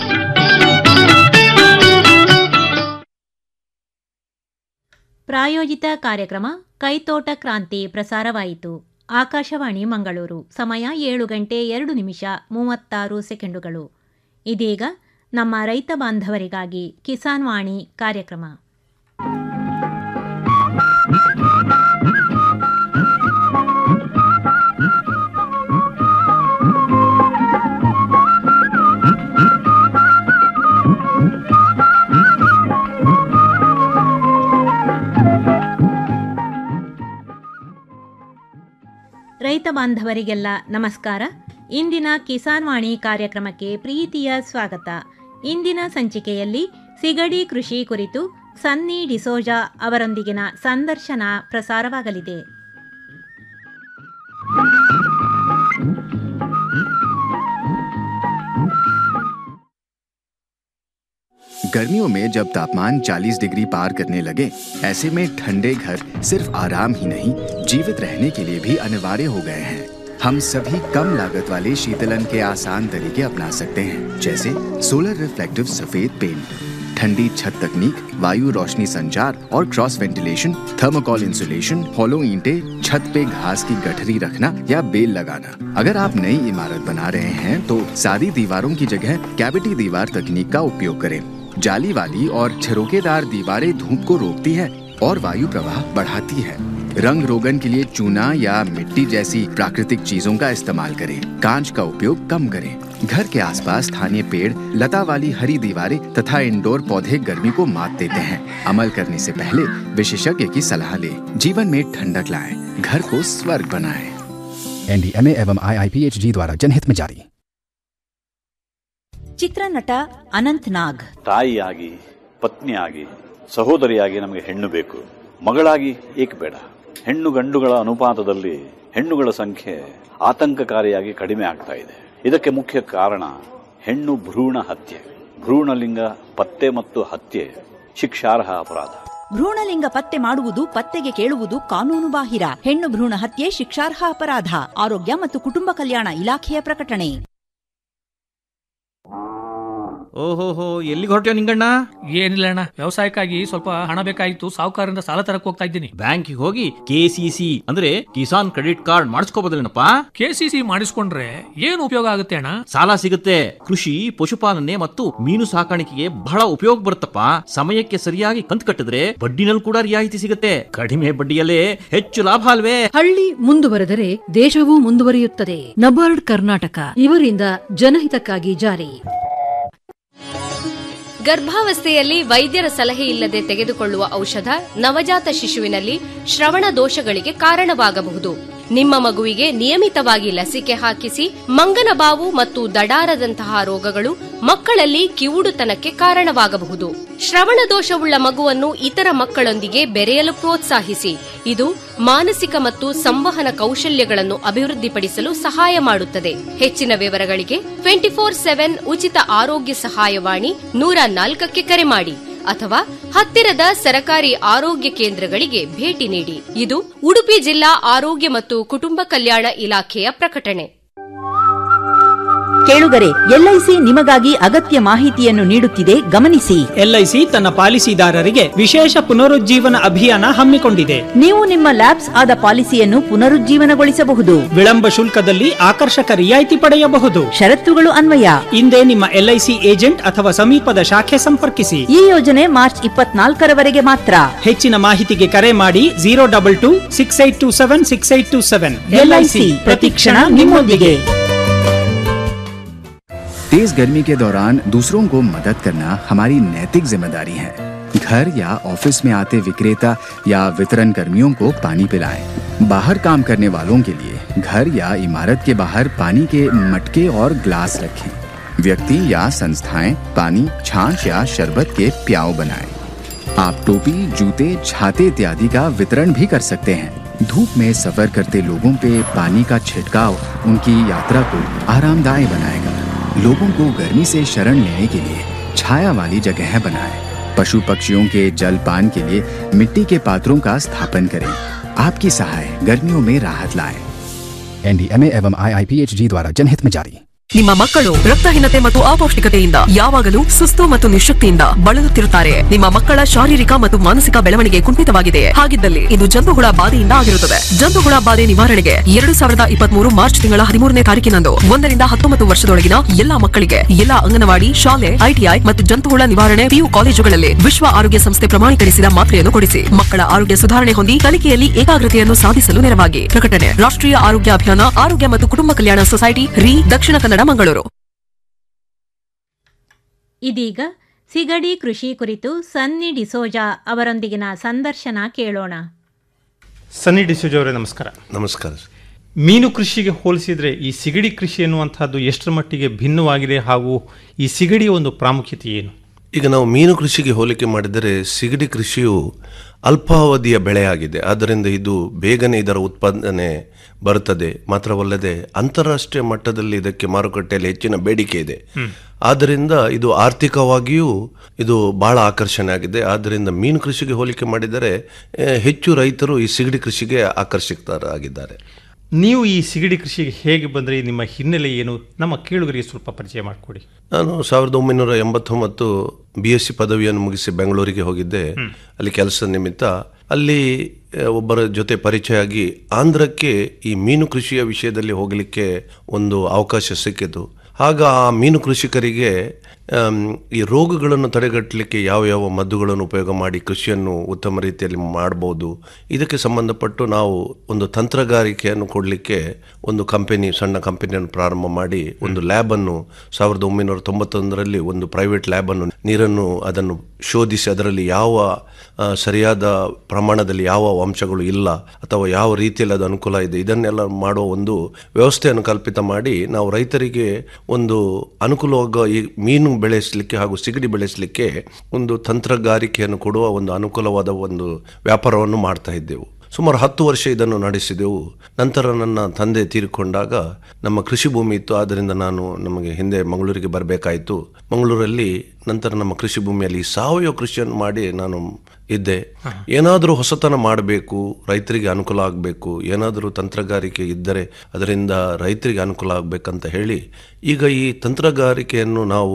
ಪ್ರಾಯೋಜಿತ ಕಾರ್ಯಕ್ರಮ ಕೈತೋಟ ಕ್ರಾಂತಿ ಪ್ರಸಾರವಾಯಿತು ಆಕಾಶವಾಣಿ ಮಂಗಳೂರು ಸಮಯ ಏಳು ಗಂಟೆ ಎರಡು ನಿಮಿಷ ಮೂವತ್ತಾರು ಸೆಕೆಂಡುಗಳು ಇದೀಗ ನಮ್ಮ ರೈತ ಬಾಂಧವರಿಗಾಗಿ ಕಿಸಾನ್ ವಾಣಿ ಕಾರ್ಯಕ್ರಮ ರೈತ ಬಾಂಧವರಿಗೆಲ್ಲ ನಮಸ್ಕಾರ ಇಂದಿನ ಕಿಸಾನ್ ವಾಣಿ ಕಾರ್ಯಕ್ರಮಕ್ಕೆ ಪ್ರೀತಿಯ ಸ್ವಾಗತ ಇಂದಿನ ಸಂಚಿಕೆಯಲ್ಲಿ ಸಿಗಡಿ ಕೃಷಿ ಕುರಿತು ಸನ್ನಿ ಡಿಸೋಜಾ ಅವರೊಂದಿಗಿನ ಸಂದರ್ಶನ ಪ್ರಸಾರವಾಗಲಿದೆ गर्मियों में जब तापमान 40 डिग्री पार करने लगे ऐसे में ठंडे घर सिर्फ आराम ही नहीं जीवित रहने के लिए भी अनिवार्य हो गए हैं हम सभी कम लागत वाले शीतलन के आसान तरीके अपना सकते हैं जैसे सोलर रिफ्लेक्टिव सफेद पेंट ठंडी छत तकनीक वायु रोशनी संचार और cross ventilation thermocol insulation hollow ईंटे छत पे घास की गठरी रखना या बेल लगाना अगर आप नई इमारत बना रहे हैं तो सादी दीवारों की जगह कैविटी दीवार तकनीक का उपयोग करें जाली वाली और छिरोकेदार दीवारें धूप को रोकती है और वायु प्रवाह बढ़ाती है रंग रोगन के लिए चूना या मिट्टी जैसी प्राकृतिक चीजों का इस्तेमाल करें कांच का उपयोग कम करें घर के आसपास स्थानीय पेड़ लता वाली हरी दीवारें तथा इंडोर पौधे गर्मी को मात देते हैं अमल करने से पहले विशेषज्ञ की सलाह लें जीवन में ठंडक लाएं घर को स्वर्ग बनाएं एनडीएमए एवं आईआईपीएचजी द्वारा जनहित में जारी ಚಿತ್ರನಟ ಅನಂತ್ ನಾಗ್ ತಾಯಿಯಾಗಿ ಪತ್ನಿಯಾಗಿ ಸಹೋದರಿಯಾಗಿ ನಮಗೆ ಹೆಣ್ಣು ಬೇಕು ಮಗಳಾಗಿ ಏಕೆ ಬೇಡ ಹೆಣ್ಣು ಗಂಡುಗಳ ಅನುಪಾತದಲ್ಲಿ ಹೆಣ್ಣುಗಳ ಸಂಖ್ಯೆ ಆತಂಕಕಾರಿಯಾಗಿ ಕಡಿಮೆ ಆಗ್ತಾ ಇದೆ ಇದಕ್ಕೆ ಮುಖ್ಯ ಕಾರಣ ಹೆಣ್ಣು ಭ್ರೂಣ ಹತ್ಯೆ ಭ್ರೂಣಲಿಂಗ ಪತ್ತೆ ಮತ್ತು ಹತ್ಯೆ ಶಿಕ್ಷಾರ್ಹ ಅಪರಾಧ ಭ್ರೂಣಲಿಂಗ ಪತ್ತೆ ಮಾಡುವುದು ಪತ್ತೆಗೆ ಕೇಳುವುದು ಕಾನೂನು ಬಾಹಿರ ಹೆಣ್ಣು ಭ್ರೂಣ ಹತ್ಯೆ ಶಿಕ್ಷಾರ್ಹ ಅಪರಾಧ ಆರೋಗ್ಯ ಮತ್ತು ಕುಟುಂಬ ಕಲ್ಯಾಣ ಇಲಾಖೆಯ ಪ್ರಕಟಣೆ ಓಹೋಹೋ ಎಲ್ಲಿಗೆ ಹೊರಟ್ಯೋ ನಿಂಗಣ್ಣ ಏನಿಲ್ಲ ಅಣ್ಣ ವ್ಯವಸಾಯಕ್ಕಾಗಿ ಸ್ವಲ್ಪ ಹಣ ಬೇಕಾಗಿತ್ತು ಸಾಹುಕಾರರಿಂದ ಸಾಲ ತರಕ್ ಹೋಗ್ತಾ ಇದ್ದೀನಿ ಬ್ಯಾಂಕಿಗೆ ಹೋಗಿ ಕೆಸಿಸಿ ಅಂದ್ರೆ ಕಿಸಾನ್ ಕ್ರೆಡಿಟ್ ಕಾರ್ಡ್ ಮಾಡಿಸ್ಕೋಬೋದಲ್ಲೇನಪ್ಪ ಕೆಸಿಸಿ ಮಾಡಿಸ್ಕೊಂಡ್ರೆ ಏನು ಉಪಯೋಗ ಆಗುತ್ತೆ ಅಣ್ಣ ಸಾಲ ಸಿಗುತ್ತೆ ಕೃಷಿ ಪಶುಪಾಲನೆ ಮತ್ತು ಮೀನು ಸಾಕಾಣಿಕೆಗೆ ಬಹಳ ಉಪಯೋಗ ಬರುತ್ತಪ್ಪ ಸಮಯಕ್ಕೆ ಸರಿಯಾಗಿ ಕಂತು ಕಟ್ಟಿದ್ರೆ ಬಡ್ಡಿನಲ್ಲಿ ಕೂಡ ರಿಯಾಯಿತಿ ಸಿಗುತ್ತೆ ಕಡಿಮೆ ಬಡ್ಡಿಯಲ್ಲೇ ಹೆಚ್ಚು ಲಾಭ ಅಲ್ವೇ ಹಳ್ಳಿ ಮುಂದುವರೆದರೆ ದೇಶವೂ ಮುಂದುವರಿಯುತ್ತದೆ ನಬಾರ್ಡ್ ಕರ್ನಾಟಕ ಇವರಿಂದ ಜನಹಿತಕ್ಕಾಗಿ ಜಾರಿ ಗರ್ಭಾವಸ್ಥೆಯಲ್ಲಿ ವೈದ್ಯರ ಸಲಹೆ ಇಲ್ಲದೆ ತೆಗೆದುಕೊಳ್ಳುವ ಔಷಧ ನವಜಾತ ಶಿಶುವಿನಲ್ಲಿ ಶ್ರವಣ ದೋಷಗಳಿಗೆ ಕಾರಣವಾಗಬಹುದು ನಿಮ್ಮ ಮಗುವಿಗೆ ನಿಯಮಿತವಾಗಿ ಲಸಿಕೆ ಹಾಕಿಸಿ ಮಂಗನಬಾವು ಮತ್ತು ದಡಾರದಂತಹ ರೋಗಗಳು ಮಕ್ಕಳಲ್ಲಿ ಕಿವುಡುತನಕ್ಕೆ ಕಾರಣವಾಗಬಹುದು ಶ್ರವಣ ದೋಷವುಳ್ಳ ಮಗುವನ್ನು ಇತರ ಮಕ್ಕಳೊಂದಿಗೆ ಬೆರೆಯಲು ಪ್ರೋತ್ಸಾಹಿಸಿ ಇದು ಮಾನಸಿಕ ಮತ್ತು ಸಂವಹನ ಕೌಶಲ್ಯಗಳನ್ನು ಅಭಿವೃದ್ಧಿಪಡಿಸಲು ಸಹಾಯ ಮಾಡುತ್ತದೆ ಹೆಚ್ಚಿನ ವಿವರಗಳಿಗೆ ಟ್ವೆಂಟಿ ಫೋರ್ ಸೆವೆನ್ ಉಚಿತ ಆರೋಗ್ಯ ಸಹಾಯವಾಣಿ ನೂರ ನಾಲ್ಕಕ್ಕೆ ಕರೆ ಮಾಡಿ ಅಥವಾ ಹತ್ತಿರದ ಸರಕಾರಿ ಆರೋಗ್ಯ ಕೇಂದ್ರಗಳಿಗೆ ಭೇಟಿ ನೀಡಿ ಇದು ಉಡುಪಿ ಜಿಲ್ಲಾ ಆರೋಗ್ಯ ಮತ್ತು ಕುಟುಂಬ ಕಲ್ಯಾಣ ಇಲಾಖೆಯ ಪ್ರಕಟಣೆ ಕೇಳುಗರೆ ಎಲ್ಐಸಿ ನಿಮಗಾಗಿ ಅಗತ್ಯ ಮಾಹಿತಿಯನ್ನು ನೀಡುತ್ತಿದೆ ಗಮನಿಸಿ ಎಲ್ಐಸಿ ತನ್ನ ಪಾಲಿಸಿದಾರರಿಗೆ ವಿಶೇಷ ಪುನರುಜ್ಜೀವನ ಅಭಿಯಾನ ಹಮ್ಮಿಕೊಂಡಿದೆ ನೀವು ನಿಮ್ಮ ಲ್ಯಾಬ್ಸ್ ಆದ ಪಾಲಿಸಿಯನ್ನು ಪುನರುಜ್ಜೀವನಗೊಳಿಸಬಹುದು ವಿಳಂಬ ಶುಲ್ಕದಲ್ಲಿ ಆಕರ್ಷಕ ರಿಯಾಯಿತಿ ಪಡೆಯಬಹುದು ಷರತ್ತುಗಳು ಅನ್ವಯ ಹಿಂದೆ ನಿಮ್ಮ ಎಲ್ಐಸಿ ಏಜೆಂಟ್ ಅಥವಾ ಸಮೀಪದ ಶಾಖೆ ಸಂಪರ್ಕಿಸಿ ಈ ಯೋಜನೆ ಮಾರ್ಚ್ ಇಪ್ಪತ್ನಾಲ್ಕರವರೆಗೆ ಮಾತ್ರ ಹೆಚ್ಚಿನ ಮಾಹಿತಿಗೆ ಕರೆ ಮಾಡಿ zero double two six eight two seven six eight two seven LIC ಪ್ರತಿಕ್ಷಣ ನಿಮ್ಮೊಂದಿಗೆ तेज गर्मी के दौरान दूसरों को मदद करना हमारी नैतिक जिम्मेदारी है घर या ऑफिस में आते विक्रेता या वितरण कर्मियों को पानी पिलाएं। बाहर काम करने वालों के लिए घर या इमारत के बाहर पानी के मटके और ग्लास रखें व्यक्ति या संस्थाएं पानी छाछ या शरबत के प्याव बनाएं। आप टोपी जूते छाते इत्यादि का वितरण भी कर सकते हैं धूप में सफर करते लोगों पे पानी का छिड़काव उनकी यात्रा को आरामदायक बनाएगा लोगों को गर्मी से शरण लेने के लिए छाया वाली जगह बनाएं। पशु पक्षियों के जल पान के लिए मिट्टी के पात्रों का स्थापन करें आपकी सहाय गर्मियों में राहत लाए एनडीएमए एवं आईआईपीएचजी द्वारा जनहित में जारी ನಿಮ್ಮ ಮಕ್ಕಳು ರಕ್ತಹೀನತೆ ಮತ್ತು ಅಪೌಷ್ಟಿಕತೆಯಿಂದ ಯಾವಾಗಲೂ ಸುಸ್ತು ಮತ್ತು ನಿಶಕ್ತಿಯಿಂದ ಬಳಲುತ್ತಿರುತ್ತಾರೆ ನಿಮ್ಮ ಮಕ್ಕಳ ಶಾರೀರಿಕ ಮತ್ತು ಮಾನಸಿಕ ಬೆಳವಣಿಗೆ ಕುಂಠಿತವಾಗಿದೆ ಹಾಗಿದ್ದಲ್ಲಿ ಇದು ಜಂತುಹುಳ ಬಾಧೆಯಿಂದ ಆಗಿರುತ್ತದೆ ಜಂತುಹುಳ ಬಾಧೆ ನಿವಾರಣೆಗೆ ಎರಡು ಸಾವಿರದ ಇಪ್ಪತ್ಮೂರು ಮಾರ್ಚ್ ತಿಂಗಳ ಹದಿಮೂರನೇ ತಾರೀಕಿನಂದು ಒಂದರಿಂದ ಹತ್ತೊಂಬತ್ತು ವರ್ಷದೊಳಗಿನ ಎಲ್ಲಾ ಮಕ್ಕಳಿಗೆ ಎಲ್ಲಾ ಅಂಗನವಾಡಿ ಶಾಲೆ ಐಟಿಐ ಮತ್ತು ಜಂತುಹುಳ ನಿವಾರಣೆ ಪಿಯು ಕಾಲೇಜುಗಳಲ್ಲಿ ವಿಶ್ವ ಆರೋಗ್ಯ ಸಂಸ್ಥೆ ಪ್ರಮಾಣೀಕರಿಸಿದ ಮಾತ್ರೆಯನ್ನು ಕೊಡಿಸಿ ಮಕ್ಕಳ ಆರೋಗ್ಯ ಸುಧಾರಣೆ ಹೊಂದಿ ಕಲಿಕೆಯಲ್ಲಿ ಏಕಾಗ್ರತೆಯನ್ನು ಸಾಧಿಸಲು ನೆರವಾಗಿ ಪ್ರಕಟಣೆ ರಾಷ್ಟ್ರೀಯ ಆರೋಗ್ಯ ಅಭಿಯಾನ ಆರೋಗ್ಯ ಮತ್ತು ಕುಟುಂಬ ಕಲ್ಯಾಣ ಸೊಸೈಟಿ ರಿ ದಕ್ಷಿಣ ಕನ್ನಡ ಮಂಗಳೂರು ಇದೀಗ ಸಿಗಡಿ ಕೃಷಿ ಕುರಿತು ಸನ್ನಿ ಡಿಸೋಜಾ ಅವರೊಂದಿಗಿನ ಸಂದರ್ಶನ ಕೇಳೋಣ ಸನ್ನಿ ಡಿಸೋಜ್ ಅವರೇ ನಮಸ್ಕಾರ ನಮಸ್ಕಾರ ಮೀನು ಕೃಷಿಗೆ ಹೋಲಿಸಿದರೆ ಈ ಸಿಗಡಿ ಕೃಷಿ ಎನ್ನುವಂತಹದ್ದು ಎಷ್ಟರ ಮಟ್ಟಿಗೆ ಭಿನ್ನವಾಗಿದೆ ಹಾಗೂ ಈ ಸಿಗಡಿಯ ಒಂದು ಪ್ರಾಮುಖ್ಯತೆ ಏನು ಈಗ ನಾವು ಮೀನು ಕೃಷಿಗೆ ಹೋಲಿಕೆ ಮಾಡಿದರೆ ಸಿಗಡಿ ಕೃಷಿಯು ಅಲ್ಪಾವಧಿಯ ಬೆಳೆಯಾಗಿದೆ ಆದ್ದರಿಂದ ಇದು ಬೇಗನೆ ಇದರ ಉತ್ಪಾದನೆ ಬರುತ್ತದೆ ಮಾತ್ರವಲ್ಲದೆ ಅಂತಾರಾಷ್ಟ್ರೀಯ ಮಟ್ಟದಲ್ಲಿ ಇದಕ್ಕೆ ಮಾರುಕಟ್ಟೆಯಲ್ಲಿ ಹೆಚ್ಚಿನ ಬೇಡಿಕೆ ಇದೆ ಆದ್ದರಿಂದ ಇದು ಆರ್ಥಿಕವಾಗಿಯೂ ಇದು ಬಹಳ ಆಕರ್ಷಣೆ ಆಗಿದೆ ಆದ್ದರಿಂದ ಮೀನು ಕೃಷಿಗೆ ಹೋಲಿಕೆ ಮಾಡಿದರೆ ಆ, ಹೆಚ್ಚು ರೈತರು ಈ ಸಿಗಡಿ ಕೃಷಿಗೆ ಆಕರ್ಷಿತರಾಗಿದ್ದಾರೆ ನೀವು ಈ ಸಿಗಡಿ ಕೃಷಿಗೆ ಹೇಗೆ ಬಂದರೆ ನಿಮ್ಮ ಹಿನ್ನೆಲೆ ಏನು ನಮ್ಮ ಕೇಳುಗರಿಗೆ ಸ್ವಲ್ಪ ಪರಿಚಯ ಮಾಡಿಕೊಡಿ ನಾನು ಸಾವಿರದ ಒಂಬೈನೂರ ಎಂಬತ್ತೊಂಬತ್ತು ಬಿ ಎಸ್ ಸಿ ಪದವಿಯನ್ನು ಮುಗಿಸಿ ಬೆಂಗಳೂರಿಗೆ ಹೋಗಿದ್ದೆ ಅಲ್ಲಿ ಕೆಲಸದ ನಿಮಿತ್ತ ಅಲ್ಲಿ ಆ, ಒಬ್ಬರ ಜೊತೆ ಪರಿಚಯ ಆಗಿ ಆಂಧ್ರಕ್ಕೆ ಈ ಮೀನು ಕೃಷಿಯ ವಿಷಯದಲ್ಲಿ ಹೋಗಲಿಕ್ಕೆ ಒಂದು ಅವಕಾಶ ಸಿಕ್ಕಿತು ಆಗ ಆ ಮೀನು ಕೃಷಿಕರಿಗೆ ಆಮ್, ಈ ರೋಗಗಳನ್ನು ತಡೆಗಟ್ಟಲಿಕ್ಕೆ ಯಾವ ಯಾವ ಮದ್ದುಗಳನ್ನು ಉಪಯೋಗ ಮಾಡಿ ಕೃಷಿಯನ್ನು ಉತ್ತಮ ರೀತಿಯಲ್ಲಿ ಮಾಡ್ಬೋದು ಇದಕ್ಕೆ ಸಂಬಂಧಪಟ್ಟು ನಾವು ಒಂದು ತಂತ್ರಗಾರಿಕೆಯನ್ನು ಕೊಡಲಿಕ್ಕೆ ಒಂದು ಕಂಪನಿ ಸಣ್ಣ ಕಂಪನಿಯನ್ನು ಪ್ರಾರಂಭ ಮಾಡಿ ಒಂದು ಲ್ಯಾಬನ್ನು ಸಾವಿರದ ಒಂಬೈನೂರ ತೊಂಬತ್ತೊಂದರಲ್ಲಿ ಒಂದು ಪ್ರೈವೇಟ್ ಲ್ಯಾಬನ್ನು ನೀರನ್ನು ಅದನ್ನು ಶೋಧಿಸಿ ಅದರಲ್ಲಿ ಯಾವ ಆ, ಸರಿಯಾದ ಪ್ರಮಾಣದಲ್ಲಿ ಯಾವ ಅಂಶಗಳು ಇಲ್ಲ ಅಥವಾ ಯಾವ ರೀತಿಯಲ್ಲಿ ಅದು ಅನುಕೂಲ ಇದೆ ಇದನ್ನೆಲ್ಲ ಮಾಡುವ ಒಂದು ವ್ಯವಸ್ಥೆಯನ್ನು ಕಲ್ಪಿತ ಮಾಡಿ ನಾವು ರೈತರಿಗೆ ಒಂದು ಅನುಕೂಲವಾಗ ಈ ಮೀನು ಬೆಳೆಸಲಿಕ್ಕೆ ಹಾಗೂ ಸಿಗಡಿ ಬೆಳೆಸಲಿಕ್ಕೆ ಒಂದು ತಂತ್ರಗಾರಿಕೆಯನ್ನು ಕೊಡುವ ಒಂದು ಅನುಕೂಲವಾದ ಒಂದು ವ್ಯಾಪಾರವನ್ನು ಮಾಡ್ತಾ ಇದ್ದೆವು ಸುಮಾರು ಹತ್ತು ವರ್ಷ ಇದನ್ನು ನಡೆಸಿದೆವು ನಂತರ ನನ್ನ ತಂದೆ ತೀರಿಕೊಂಡಾಗ ನಮ್ಮ ಕೃಷಿ ಭೂಮಿ ಇತ್ತು ಆದ್ದರಿಂದ ನಾನು ನಮಗೆ ಹಿಂದೆ ಮಂಗಳೂರಿಗೆ ಬರಬೇಕಾಯಿತು ಮಂಗಳೂರಲ್ಲಿ ನಂತರ ನಮ್ಮ ಕೃಷಿ ಭೂಮಿಯಲ್ಲಿ ಸಾವಯವ ಕೃಷಿಯನ್ನು ಮಾಡಿ ನಾನು ಇದ್ದೆ ಏನಾದರೂ ಹೊಸತನ ಮಾಡಬೇಕು ರೈತರಿಗೆ ಅನುಕೂಲ ಆಗಬೇಕು ಏನಾದರೂ ತಂತ್ರಗಾರಿಕೆ ಇದ್ದರೆ ಅದರಿಂದ ರೈತರಿಗೆ ಅನುಕೂಲ ಆಗಬೇಕಂತ ಹೇಳಿ ಈಗ ಈ ತಂತ್ರಗಾರಿಕೆಯನ್ನು ನಾವು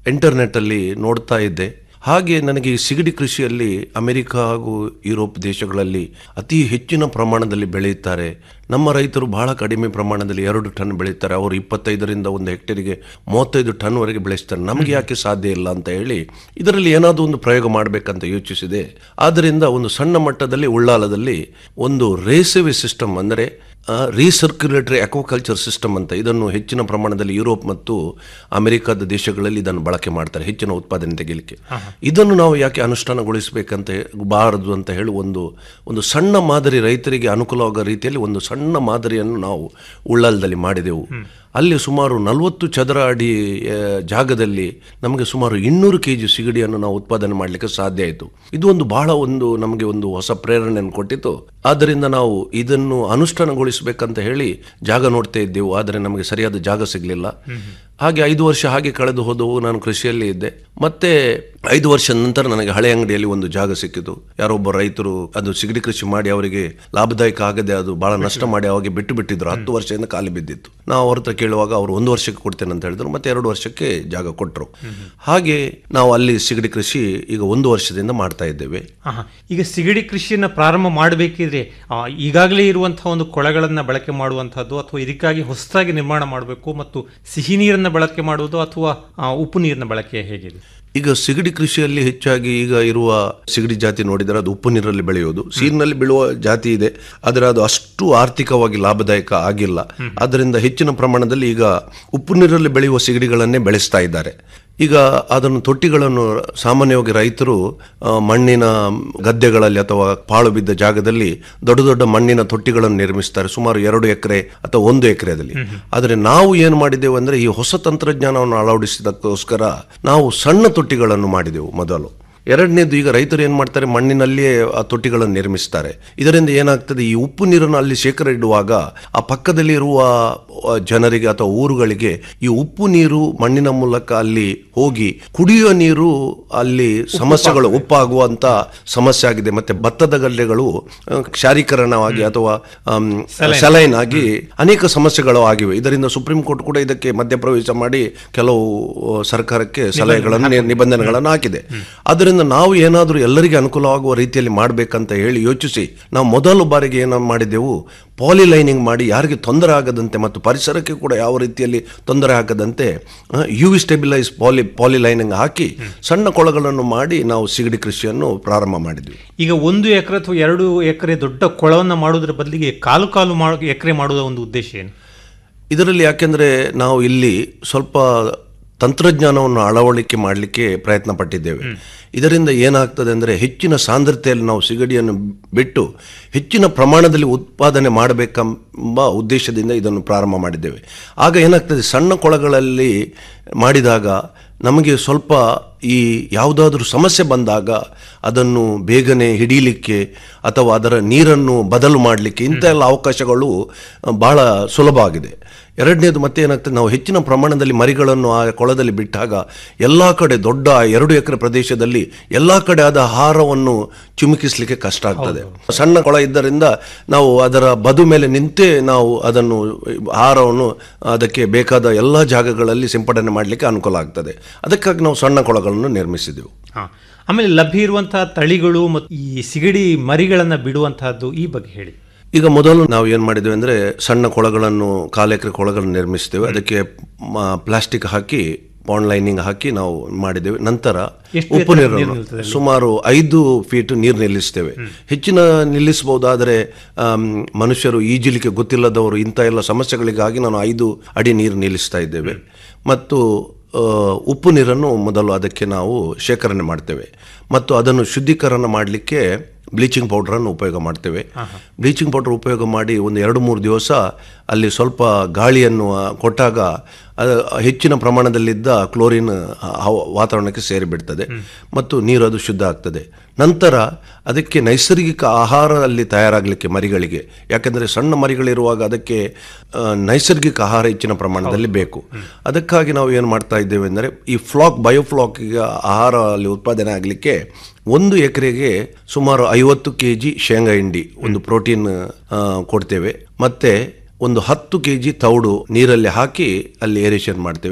ಇಂಟರ್ನೆಟ್ಟಲ್ಲಿ ನೋಡ್ತಾ ಇದ್ದೆ ಹಾಗೆ ನನಗೆ ಈ ಸಿಗಡಿ ಕೃಷಿಯಲ್ಲಿ ಅಮೆರಿಕ ಹಾಗೂ ಯುರೋಪ್ ದೇಶಗಳಲ್ಲಿ ಅತಿ ಹೆಚ್ಚಿನ ಪ್ರಮಾಣದಲ್ಲಿ ಬೆಳೆಯುತ್ತಾರೆ ನಮ್ಮ ರೈತರು ಬಹಳ ಕಡಿಮೆ ಪ್ರಮಾಣದಲ್ಲಿ ಎರಡು ಟನ್ ಬೆಳೀತಾರೆ ಅವರು ಇಪ್ಪತ್ತೈದರಿಂದ ಒಂದು ಹೆಕ್ಟೇರಿಗೆ ಮೂವತ್ತೈದು ಟನ್ವರೆಗೆ ಬೆಳೆಸ್ತಾರೆ ನಮಗೆ ಯಾಕೆ ಸಾಧ್ಯ ಇಲ್ಲ ಅಂತ ಹೇಳಿ ಇದರಲ್ಲಿ ಏನಾದರೂ ಒಂದು ಪ್ರಯೋಗ ಮಾಡಬೇಕಂತ ಯೋಚಿಸಿದೆ ಆದ್ದರಿಂದ ಒಂದು ಸಣ್ಣ ಮಟ್ಟದಲ್ಲಿ ಉಳ್ಳಾಲದಲ್ಲಿ ಒಂದು ರೇಸವೆ ಸಿಸ್ಟಮ್ ಅಂದರೆ ರೀಸರ್ಕ್ಯುಲೇಟರಿ ಅಕ್ವಾಕಲ್ಚರ್ ಸಿಸ್ಟಮ್ ಅಂತ ಇದನ್ನು ಹೆಚ್ಚಿನ ಪ್ರಮಾಣದಲ್ಲಿ ಯುರೋಪ್ ಮತ್ತು ಅಮೆರಿಕದ ದೇಶಗಳಲ್ಲಿ ಇದನ್ನು ಬಳಕೆ ಮಾಡ್ತಾರೆ ಹೆಚ್ಚಿನ ಉತ್ಪಾದನೆ ತೆಗೆಯಲಿಕ್ಕೆ ಇದನ್ನು ನಾವು ಯಾಕೆ ಅನುಷ್ಠಾನಗೊಳಿಸಬೇಕಂತ ಬಾರದು ಅಂತ ಹೇಳಿ ಒಂದು ಒಂದು ಸಣ್ಣ ಮಾದರಿ ರೈತರಿಗೆ ಅನುಕೂಲವಾಗೋ ರೀತಿಯಲ್ಲಿ ಒಂದು ಸಣ್ಣ ಮಾದರಿಯನ್ನು ನಾವು ಉಳ್ಳಾಲದಲ್ಲಿ ಮಾಡಿದೆವು ಅಲ್ಲಿ ಸುಮಾರು ನಲವತ್ತು ಚದರ ಅಡಿ ಆ, ಜಾಗದಲ್ಲಿ ನಮಗೆ ಸುಮಾರು ಇನ್ನೂರು ಕೆ ಜಿ ಸಿಗಡಿಯನ್ನು ನಾವು ಉತ್ಪಾದನೆ ಮಾಡಲಿಕ್ಕೆ ಸಾಧ್ಯ ಆಯಿತು ಇದು ಒಂದು ಬಹಳ ಒಂದು ನಮಗೆ ಒಂದು ಹೊಸ ಪ್ರೇರಣೆಯನ್ನು ಕೊಟ್ಟಿತ್ತು ಆದ್ದರಿಂದ ನಾವು ಇದನ್ನು ಅನುಷ್ಠಾನಗೊಳಿಸಬೇಕಂತ ಹೇಳಿ ಜಾಗ ನೋಡ್ತಾ ಇದ್ದೆವು ಆದರೆ ನಮಗೆ ಸರಿಯಾದ ಜಾಗ ಸಿಗಲಿಲ್ಲ ಹಾಗೆ ಐದು ವರ್ಷ ಹಾಗೆ ಕಳೆದು ಹೋದವು ನಾನು ಕೃಷಿಯಲ್ಲಿ ಇದ್ದೆ ಮತ್ತೆ ಐದು ವರ್ಷದ ನಂತರ ನನಗೆ ಹಳೆ ಅಂಗಡಿಯಲ್ಲಿ ಒಂದು ಜಾಗ ಸಿಕ್ಕಿತು ಯಾರೊಬ್ಬ ರೈತರು ಅದು ಸಿಗಡಿ ಕೃಷಿ ಮಾಡಿ ಅವರಿಗೆ ಲಾಭದಾಯಕ ಆಗದೆ ಅದು ಬಹಳ ನಷ್ಟ ಮಾಡಿ ಅವಾಗ ಬಿಟ್ಟು ಬಿಟ್ಟಿದ್ರು ಹತ್ತು ವರ್ಷದಿಂದ ಖಾಲಿ ಬಿದ್ದಿತ್ತು ನಾವು ಅವ್ರ ಹತ್ರ ಕೇಳುವಾಗ ಅವರು ಒಂದು ವರ್ಷಕ್ಕೆ ಕೊಡ್ತೇನೆ ಅಂತ ಹೇಳಿದ್ರು ಮತ್ತೆ ಎರಡು ವರ್ಷಕ್ಕೆ ಜಾಗ ಕೊಟ್ಟರು ಹಾಗೆ ನಾವು ಅಲ್ಲಿ ಸಿಗಡಿ ಕೃಷಿ ಈಗ ಒಂದು ವರ್ಷದಿಂದ ಮಾಡ್ತಾ ಇದ್ದೇವೆ ಆಹಾ. ಈಗ ಸಿಗಡಿ ಕೃಷಿಯನ್ನ ಪ್ರಾರಂಭ ಮಾಡಬೇಕಿದ್ರೆ ಈಗಾಗಲೇ ಇರುವಂತಹ ಒಂದು ಕೊಳಗಳನ್ನ ಬಳಕೆ ಮಾಡುವಂತಹದ್ದು ಅಥವಾ ಇದಕ್ಕಾಗಿ ಹೊಸದಾಗಿ ನಿರ್ಮಾಣ ಮಾಡಬೇಕು ಮತ್ತು ಸಿಹಿ ನೀರನ್ನ ಬಳಕೆ ಮಾಡುವುದು ಅಥವಾ ಆ, ಉಪ್ಪು ನೀರಿನ ಬಳಕೆ ಹೇಗಿದೆ ಈಗ ಸಿಗಡಿ ಕೃಷಿಯಲ್ಲಿ ಹೆಚ್ಚಾಗಿ ಈಗ ಇರುವ ಸಿಗಡಿ ಜಾತಿ ನೋಡಿದರೆ ಅದು ಉಪ್ಪು ನೀರಲ್ಲಿ ಬೆಳೆಯೋದು ನೀರಿನಲ್ಲಿ ಬೀಳುವ ಜಾತಿ ಇದೆ ಆದರೆ ಅದು ಅಷ್ಟು ಆರ್ಥಿಕವಾಗಿ ಲಾಭದಾಯಕ ಆಗಿಲ್ಲ ಆದ್ದರಿಂದ ಹೆಚ್ಚಿನ ಪ್ರಮಾಣದಲ್ಲಿ ಈಗ ಉಪ್ಪು ನೀರಲ್ಲಿ ಬೆಳೆಯುವ ಸಿಗಡಿಗಳನ್ನೇ ಬೆಳೆಸ್ತಾ ಇದ್ದಾರೆ ಈಗ ಅದನ್ನು ತೊಟ್ಟಿಗಳನ್ನು ಸಾಮಾನ್ಯವಾಗಿ ರೈತರು ಆ, ಮಣ್ಣಿನ ಗದ್ದೆಗಳಲ್ಲಿ ಅಥವಾ ಪಾಳು ಬಿದ್ದ ಜಾಗದಲ್ಲಿ ದೊಡ್ಡ ದೊಡ್ಡ ಮಣ್ಣಿನ ತೊಟ್ಟಿಗಳನ್ನು ನಿರ್ಮಿಸ್ತಾರೆ ಸುಮಾರು ಎರಡು ಎಕರೆ ಅಥವಾ ಒಂದು ಎಕರೆದಲ್ಲಿ ಆದರೆ ನಾವು ಏನು ಮಾಡಿದೆವು ಅಂದರೆ ಈ ಹೊಸ ತಂತ್ರಜ್ಞಾನವನ್ನು ಅಳವಡಿಸಿದಕ್ಕೋಸ್ಕರ ನಾವು ಸಣ್ಣ ತೊಟ್ಟಿಗಳನ್ನು ಮಾಡಿದೆವು ಮೊದಲು ಎರಡನೇದು ಈಗ ರೈತರು ಏನು ಮಾಡ್ತಾರೆ ಮಣ್ಣಿನಲ್ಲಿಯೇ ಆ ತೊಟ್ಟಿಗಳನ್ನು ನಿರ್ಮಿಸ್ತಾರೆ ಇದರಿಂದ ಏನಾಗ್ತದೆ ಈ ಉಪ್ಪು ನೀರನ್ನು ಅಲ್ಲಿ ಶೇಖರ ಇಡುವಾಗ ಆ ಪಕ್ಕದಲ್ಲಿ ಇರುವ ಆ, ಜನರಿಗೆ ಅಥವಾ ಊರುಗಳಿಗೆ ಈ ಉಪ್ಪು ನೀರು ಮಣ್ಣಿನ ಮೂಲಕ ಅಲ್ಲಿ ಹೋಗಿ ಕುಡಿಯುವ ನೀರು ಅಲ್ಲಿ ಸಮಸ್ಯೆಗಳು ಉಪ್ಪಾಗುವಂತ ಸಮಸ್ಯೆ ಆಗಿದೆ ಮತ್ತೆ ಭತ್ತದ ಗಲ್ಲೆಗಳು ಆ, ಕ್ಷಾರೀಕರಣವಾಗಿ ಅಥವಾ ಆಮ್, Saline. ಸಲೈನ್ ಆಗಿ ಅನೇಕ ಸಮಸ್ಯೆಗಳು ಆಗಿವೆ ಇದರಿಂದ ಸುಪ್ರೀಂ ಕೋರ್ಟ್ ಕೂಡ ಇದಕ್ಕೆ ಮಧ್ಯಪ್ರವೇಶ ಮಾಡಿ ಕೆಲವು ಆ, ಸರ್ಕಾರಕ್ಕೆ ಸಲಹೆಗಳನ್ನು ನಿ- ನಿಬಂಧನೆಗಳನ್ನು ಹಾಕಿದೆ ಅದರಿಂದ ನಾವು ಏನಾದರೂ ಎಲ್ಲರಿಗೆ ಅನುಕೂಲವಾಗುವ ರೀತಿಯಲ್ಲಿ ಮಾಡಬೇಕಂತ ಹೇಳಿ ಯೋಚಿಸಿ ನಾವು ಮೊದಲು ಬಾರಿಗೆ ಏನು ಮಾಡಿದೆವು ಪಾಲಿಲೈನಿಂಗ್ ಮಾಡಿ ಯಾರಿಗೆ ತೊಂದರೆ ಆಗದಂತೆ ಮತ್ತು ಪರಿಸರಕ್ಕೆ ಕೂಡ ಯಾವ ರೀತಿಯಲ್ಲಿ ತೊಂದರೆ ಆಗದಂತೆ U V stabilise poly poly lining ಹಾಕಿ ಸಣ್ಣ ಕೊಳಗಳನ್ನು ಮಾಡಿ ನಾವು ಸಿಗಡಿ ಕೃಷಿಯನ್ನು ಪ್ರಾರಂಭ ಮಾಡಿದ್ವಿ ಈಗ ಒಂದು ಎಕರೆ ಅಥವಾ ಎರಡು ಎಕರೆ ದೊಡ್ಡ ಕೊಳವನ್ನ ಮಾಡುವುದರ ಬದಲಿಗೆ ಕಾಲು ಕಾಲು ಮಾಡು ಎಕರೆ ಮಾಡುವ ಒಂದು ಉದ್ದೇಶ ಏನು ಇದರಲ್ಲಿ ಯಾಕೆಂದರೆ ನಾವು ಇಲ್ಲಿ ಸ್ವಲ್ಪ ತಂತ್ರಜ್ಞಾನವನ್ನು ಅಳವಡಿಕೆ ಮಾಡಲಿಕ್ಕೆ ಪ್ರಯತ್ನ ಪಟ್ಟಿದ್ದೇವೆ ಇದರಿಂದ ಏನಾಗ್ತದೆ ಅಂದರೆ ಹೆಚ್ಚಿನ ಸಾಂದ್ರತೆಯಲ್ಲಿ ನಾವು ಸಿಗಡಿಯನ್ನು ಬಿಟ್ಟು ಹೆಚ್ಚಿನ ಪ್ರಮಾಣದಲ್ಲಿ ಉತ್ಪಾದನೆ ಮಾಡಬೇಕೆಂಬ ಉದ್ದೇಶದಿಂದ ಇದನ್ನು ಪ್ರಾರಂಭ ಮಾಡಿದ್ದೇವೆ ಆಗ ಏನಾಗ್ತದೆ ಸಣ್ಣ ಕೊಳಗಳಲ್ಲಿ ಮಾಡಿದಾಗ ನಮಗೆ ಸ್ವಲ್ಪ ಈ ಯಾವುದಾದ್ರೂ ಸಮಸ್ಯೆ ಬಂದಾಗ ಅದನ್ನು ಬೇಗನೆ ಹಿಡೀಲಿಕ್ಕೆ ಅಥವಾ ಅದರ ನೀರನ್ನು ಬದಲು ಮಾಡಲಿಕ್ಕೆ ಇಂಥ ಎಲ್ಲ ಅವಕಾಶಗಳು ಆ, ಬಹಳ ಸುಲಭ ಆಗಿದೆ ಎರಡನೇದು ಮತ್ತೆ ಏನಾಗ್ತದೆ ನಾವು ಹೆಚ್ಚಿನ ಪ್ರಮಾಣದಲ್ಲಿ ಮರಿಗಳನ್ನು ಆ ಕೊಳದಲ್ಲಿ ಬಿಟ್ಟಾಗ ಎಲ್ಲ ಕಡೆ ದೊಡ್ಡ ಎರಡು ಎಕರೆ ಪ್ರದೇಶದಲ್ಲಿ ಎಲ್ಲ ಕಡೆ ಆದ ಆಹಾರವನ್ನು ಚಿಮುಕಿಸಲಿಕ್ಕೆ ಕಷ್ಟ ಆಗ್ತದೆ ಸಣ್ಣ ಕೊಳ ಇದ್ದರಿಂದ ನಾವು ಅದರ ಬದು ಮೇಲೆ ನಿಂತೇ ನಾವು ಅದನ್ನು ಆಹಾರವನ್ನು ಅದಕ್ಕೆ ಬೇಕಾದ ಎಲ್ಲ ಜಾಗಗಳಲ್ಲಿ ಸಿಂಪಡಣೆ ಮಾಡಲಿಕ್ಕೆ ಅನುಕೂಲ ಆಗ್ತದೆ ಅದಕ್ಕಾಗಿ ನಾವು ಸಣ್ಣ ಕೊಳಗಳನ್ನು ನಿರ್ಮಿಸಿದೆವು ಹಾ ಆಮೇಲೆ ಲಭ್ಯ ಇರುವಂತಹ ತಳಿಗಳು ಮತ್ತು ಈ ಸಿಗಡಿ ಮರಿಗಳನ್ನ ಬಿಡುವಂತಹದ್ದು ಈ ಬಗ್ಗೆ ಹೇಳಿ ಈಗ ಮೊದಲು ನಾವು ಏನು ಮಾಡಿದ್ದೇವೆ ಅಂದರೆ ಸಣ್ಣ ಕೊಳಗಳನ್ನು ಕಾಲು ಎಕರೆ ಕೊಳಗಳನ್ನು ನಿರ್ಮಿಸಿದ್ದೇವೆ ಅದಕ್ಕೆ ಪ್ಲಾಸ್ಟಿಕ್ ಹಾಕಿ ಪಾಂಡ್ ಲೈನಿಂಗ್ ಹಾಕಿ ನಾವು ಮಾಡಿದ್ದೇವೆ ನಂತರ ಎಷ್ಟು ಉಪ್ಪು ಎತ್ತರ ನೀರು ನೀರನ್ನು ನಿಲ್ತದೆ ಅಲ್ಲಿ? ಸುಮಾರು ಐದು ಫೀಟ್ ನೀರು ನಿಲ್ಲಿಸ್ತೇವೆ ಹೆಚ್ಚಿನ ನಿಲ್ಲಿಸಬಹುದಾದರೆ ಮನುಷ್ಯರು ಈಜಲಿಕ್ಕೆ ಗೊತ್ತಿಲ್ಲದವರು ಇಂಥ ಎಲ್ಲ ಸಮಸ್ಯೆಗಳಿಗಾಗಿ ನಾನು ಐದು ಅಡಿ ನೀರು ನಿಲ್ಲಿಸ್ತಾ ಇದ್ದೇವೆ ಮತ್ತು ಆ, ಉಪ್ಪು ನೀರನ್ನು ಮೊದಲು ಅದಕ್ಕೆ ನಾವು ಶೇಖರಣೆ ಮಾಡ್ತೇವೆ ಮತ್ತು ಅದನ್ನು ಶುದ್ಧೀಕರಣ ಮಾಡಲಿಕ್ಕೆ ಬ್ಲೀಚಿಂಗ್ ಪೌಡ್ರನ್ನು ಉಪಯೋಗ ಮಾಡ್ತೇವೆ ಬ್ಲೀಚಿಂಗ್ ಪೌಡರ್ ಉಪಯೋಗ ಮಾಡಿ ಒಂದು ಎರಡು ಮೂರು ದಿವಸ ಅಲ್ಲಿ ಸ್ವಲ್ಪ ಗಾಳಿಯನ್ನು ಆ, ಕೊಟ್ಟಾಗ ಅದು ಹೆಚ್ಚಿನ ಪ್ರಮಾಣದಲ್ಲಿದ್ದ ಕ್ಲೋರಿನ್ ಆ, ಹವ- ವಾತಾವರಣಕ್ಕೆ ಸೇರಿಬಿಡ್ತದೆ ಮತ್ತು ನೀರು ಅದು ಶುದ್ಧ ಆಗ್ತದೆ ನಂತರ ಅದಕ್ಕೆ ನೈಸರ್ಗಿಕ ಆಹಾರ ಅಲ್ಲಿ ತಯಾರಾಗಲಿಕ್ಕೆ ಮರಿಗಳಿಗೆ ಯಾಕೆಂದರೆ ಸಣ್ಣ ಮರಿಗಳಿರುವಾಗ ಅದಕ್ಕೆ ಆ, ನೈಸರ್ಗಿಕ ಆಹಾರ ಹೆಚ್ಚಿನ ಪ್ರಮಾಣದಲ್ಲಿ ಬೇಕು ಅದಕ್ಕಾಗಿ ನಾವು ಏನು ಮಾಡ್ತಾ ಇದ್ದೇವೆ ಅಂದರೆ ಈ ಫ್ಲಾಕ್ ಬಯೋಫ್ಲಾಕ್ಗೆ ಆಹಾರ ಅಲ್ಲಿ ಉತ್ಪಾದನೆ ಆಗಲಿಕ್ಕೆ ಒಂದು ಎಕರೆಗೆ ಸುಮಾರು ಐವತ್ತು ಕೆ ಜಿ ಶೇಂಗಾ ಹಿಂಡಿ ಒಂದು ಪ್ರೋಟೀನ್ ಆ, ಕೊಡ್ತೇವೆ ಮತ್ತೆ ಒಂದು ಹತ್ತು ಕೆ ಜಿ ತೌಡು ನೀರಲ್ಲಿ ಹಾಕಿ ಅಲ್ಲಿ ಏರೇಷನ್ ಮಾಡ್ತೇವೆ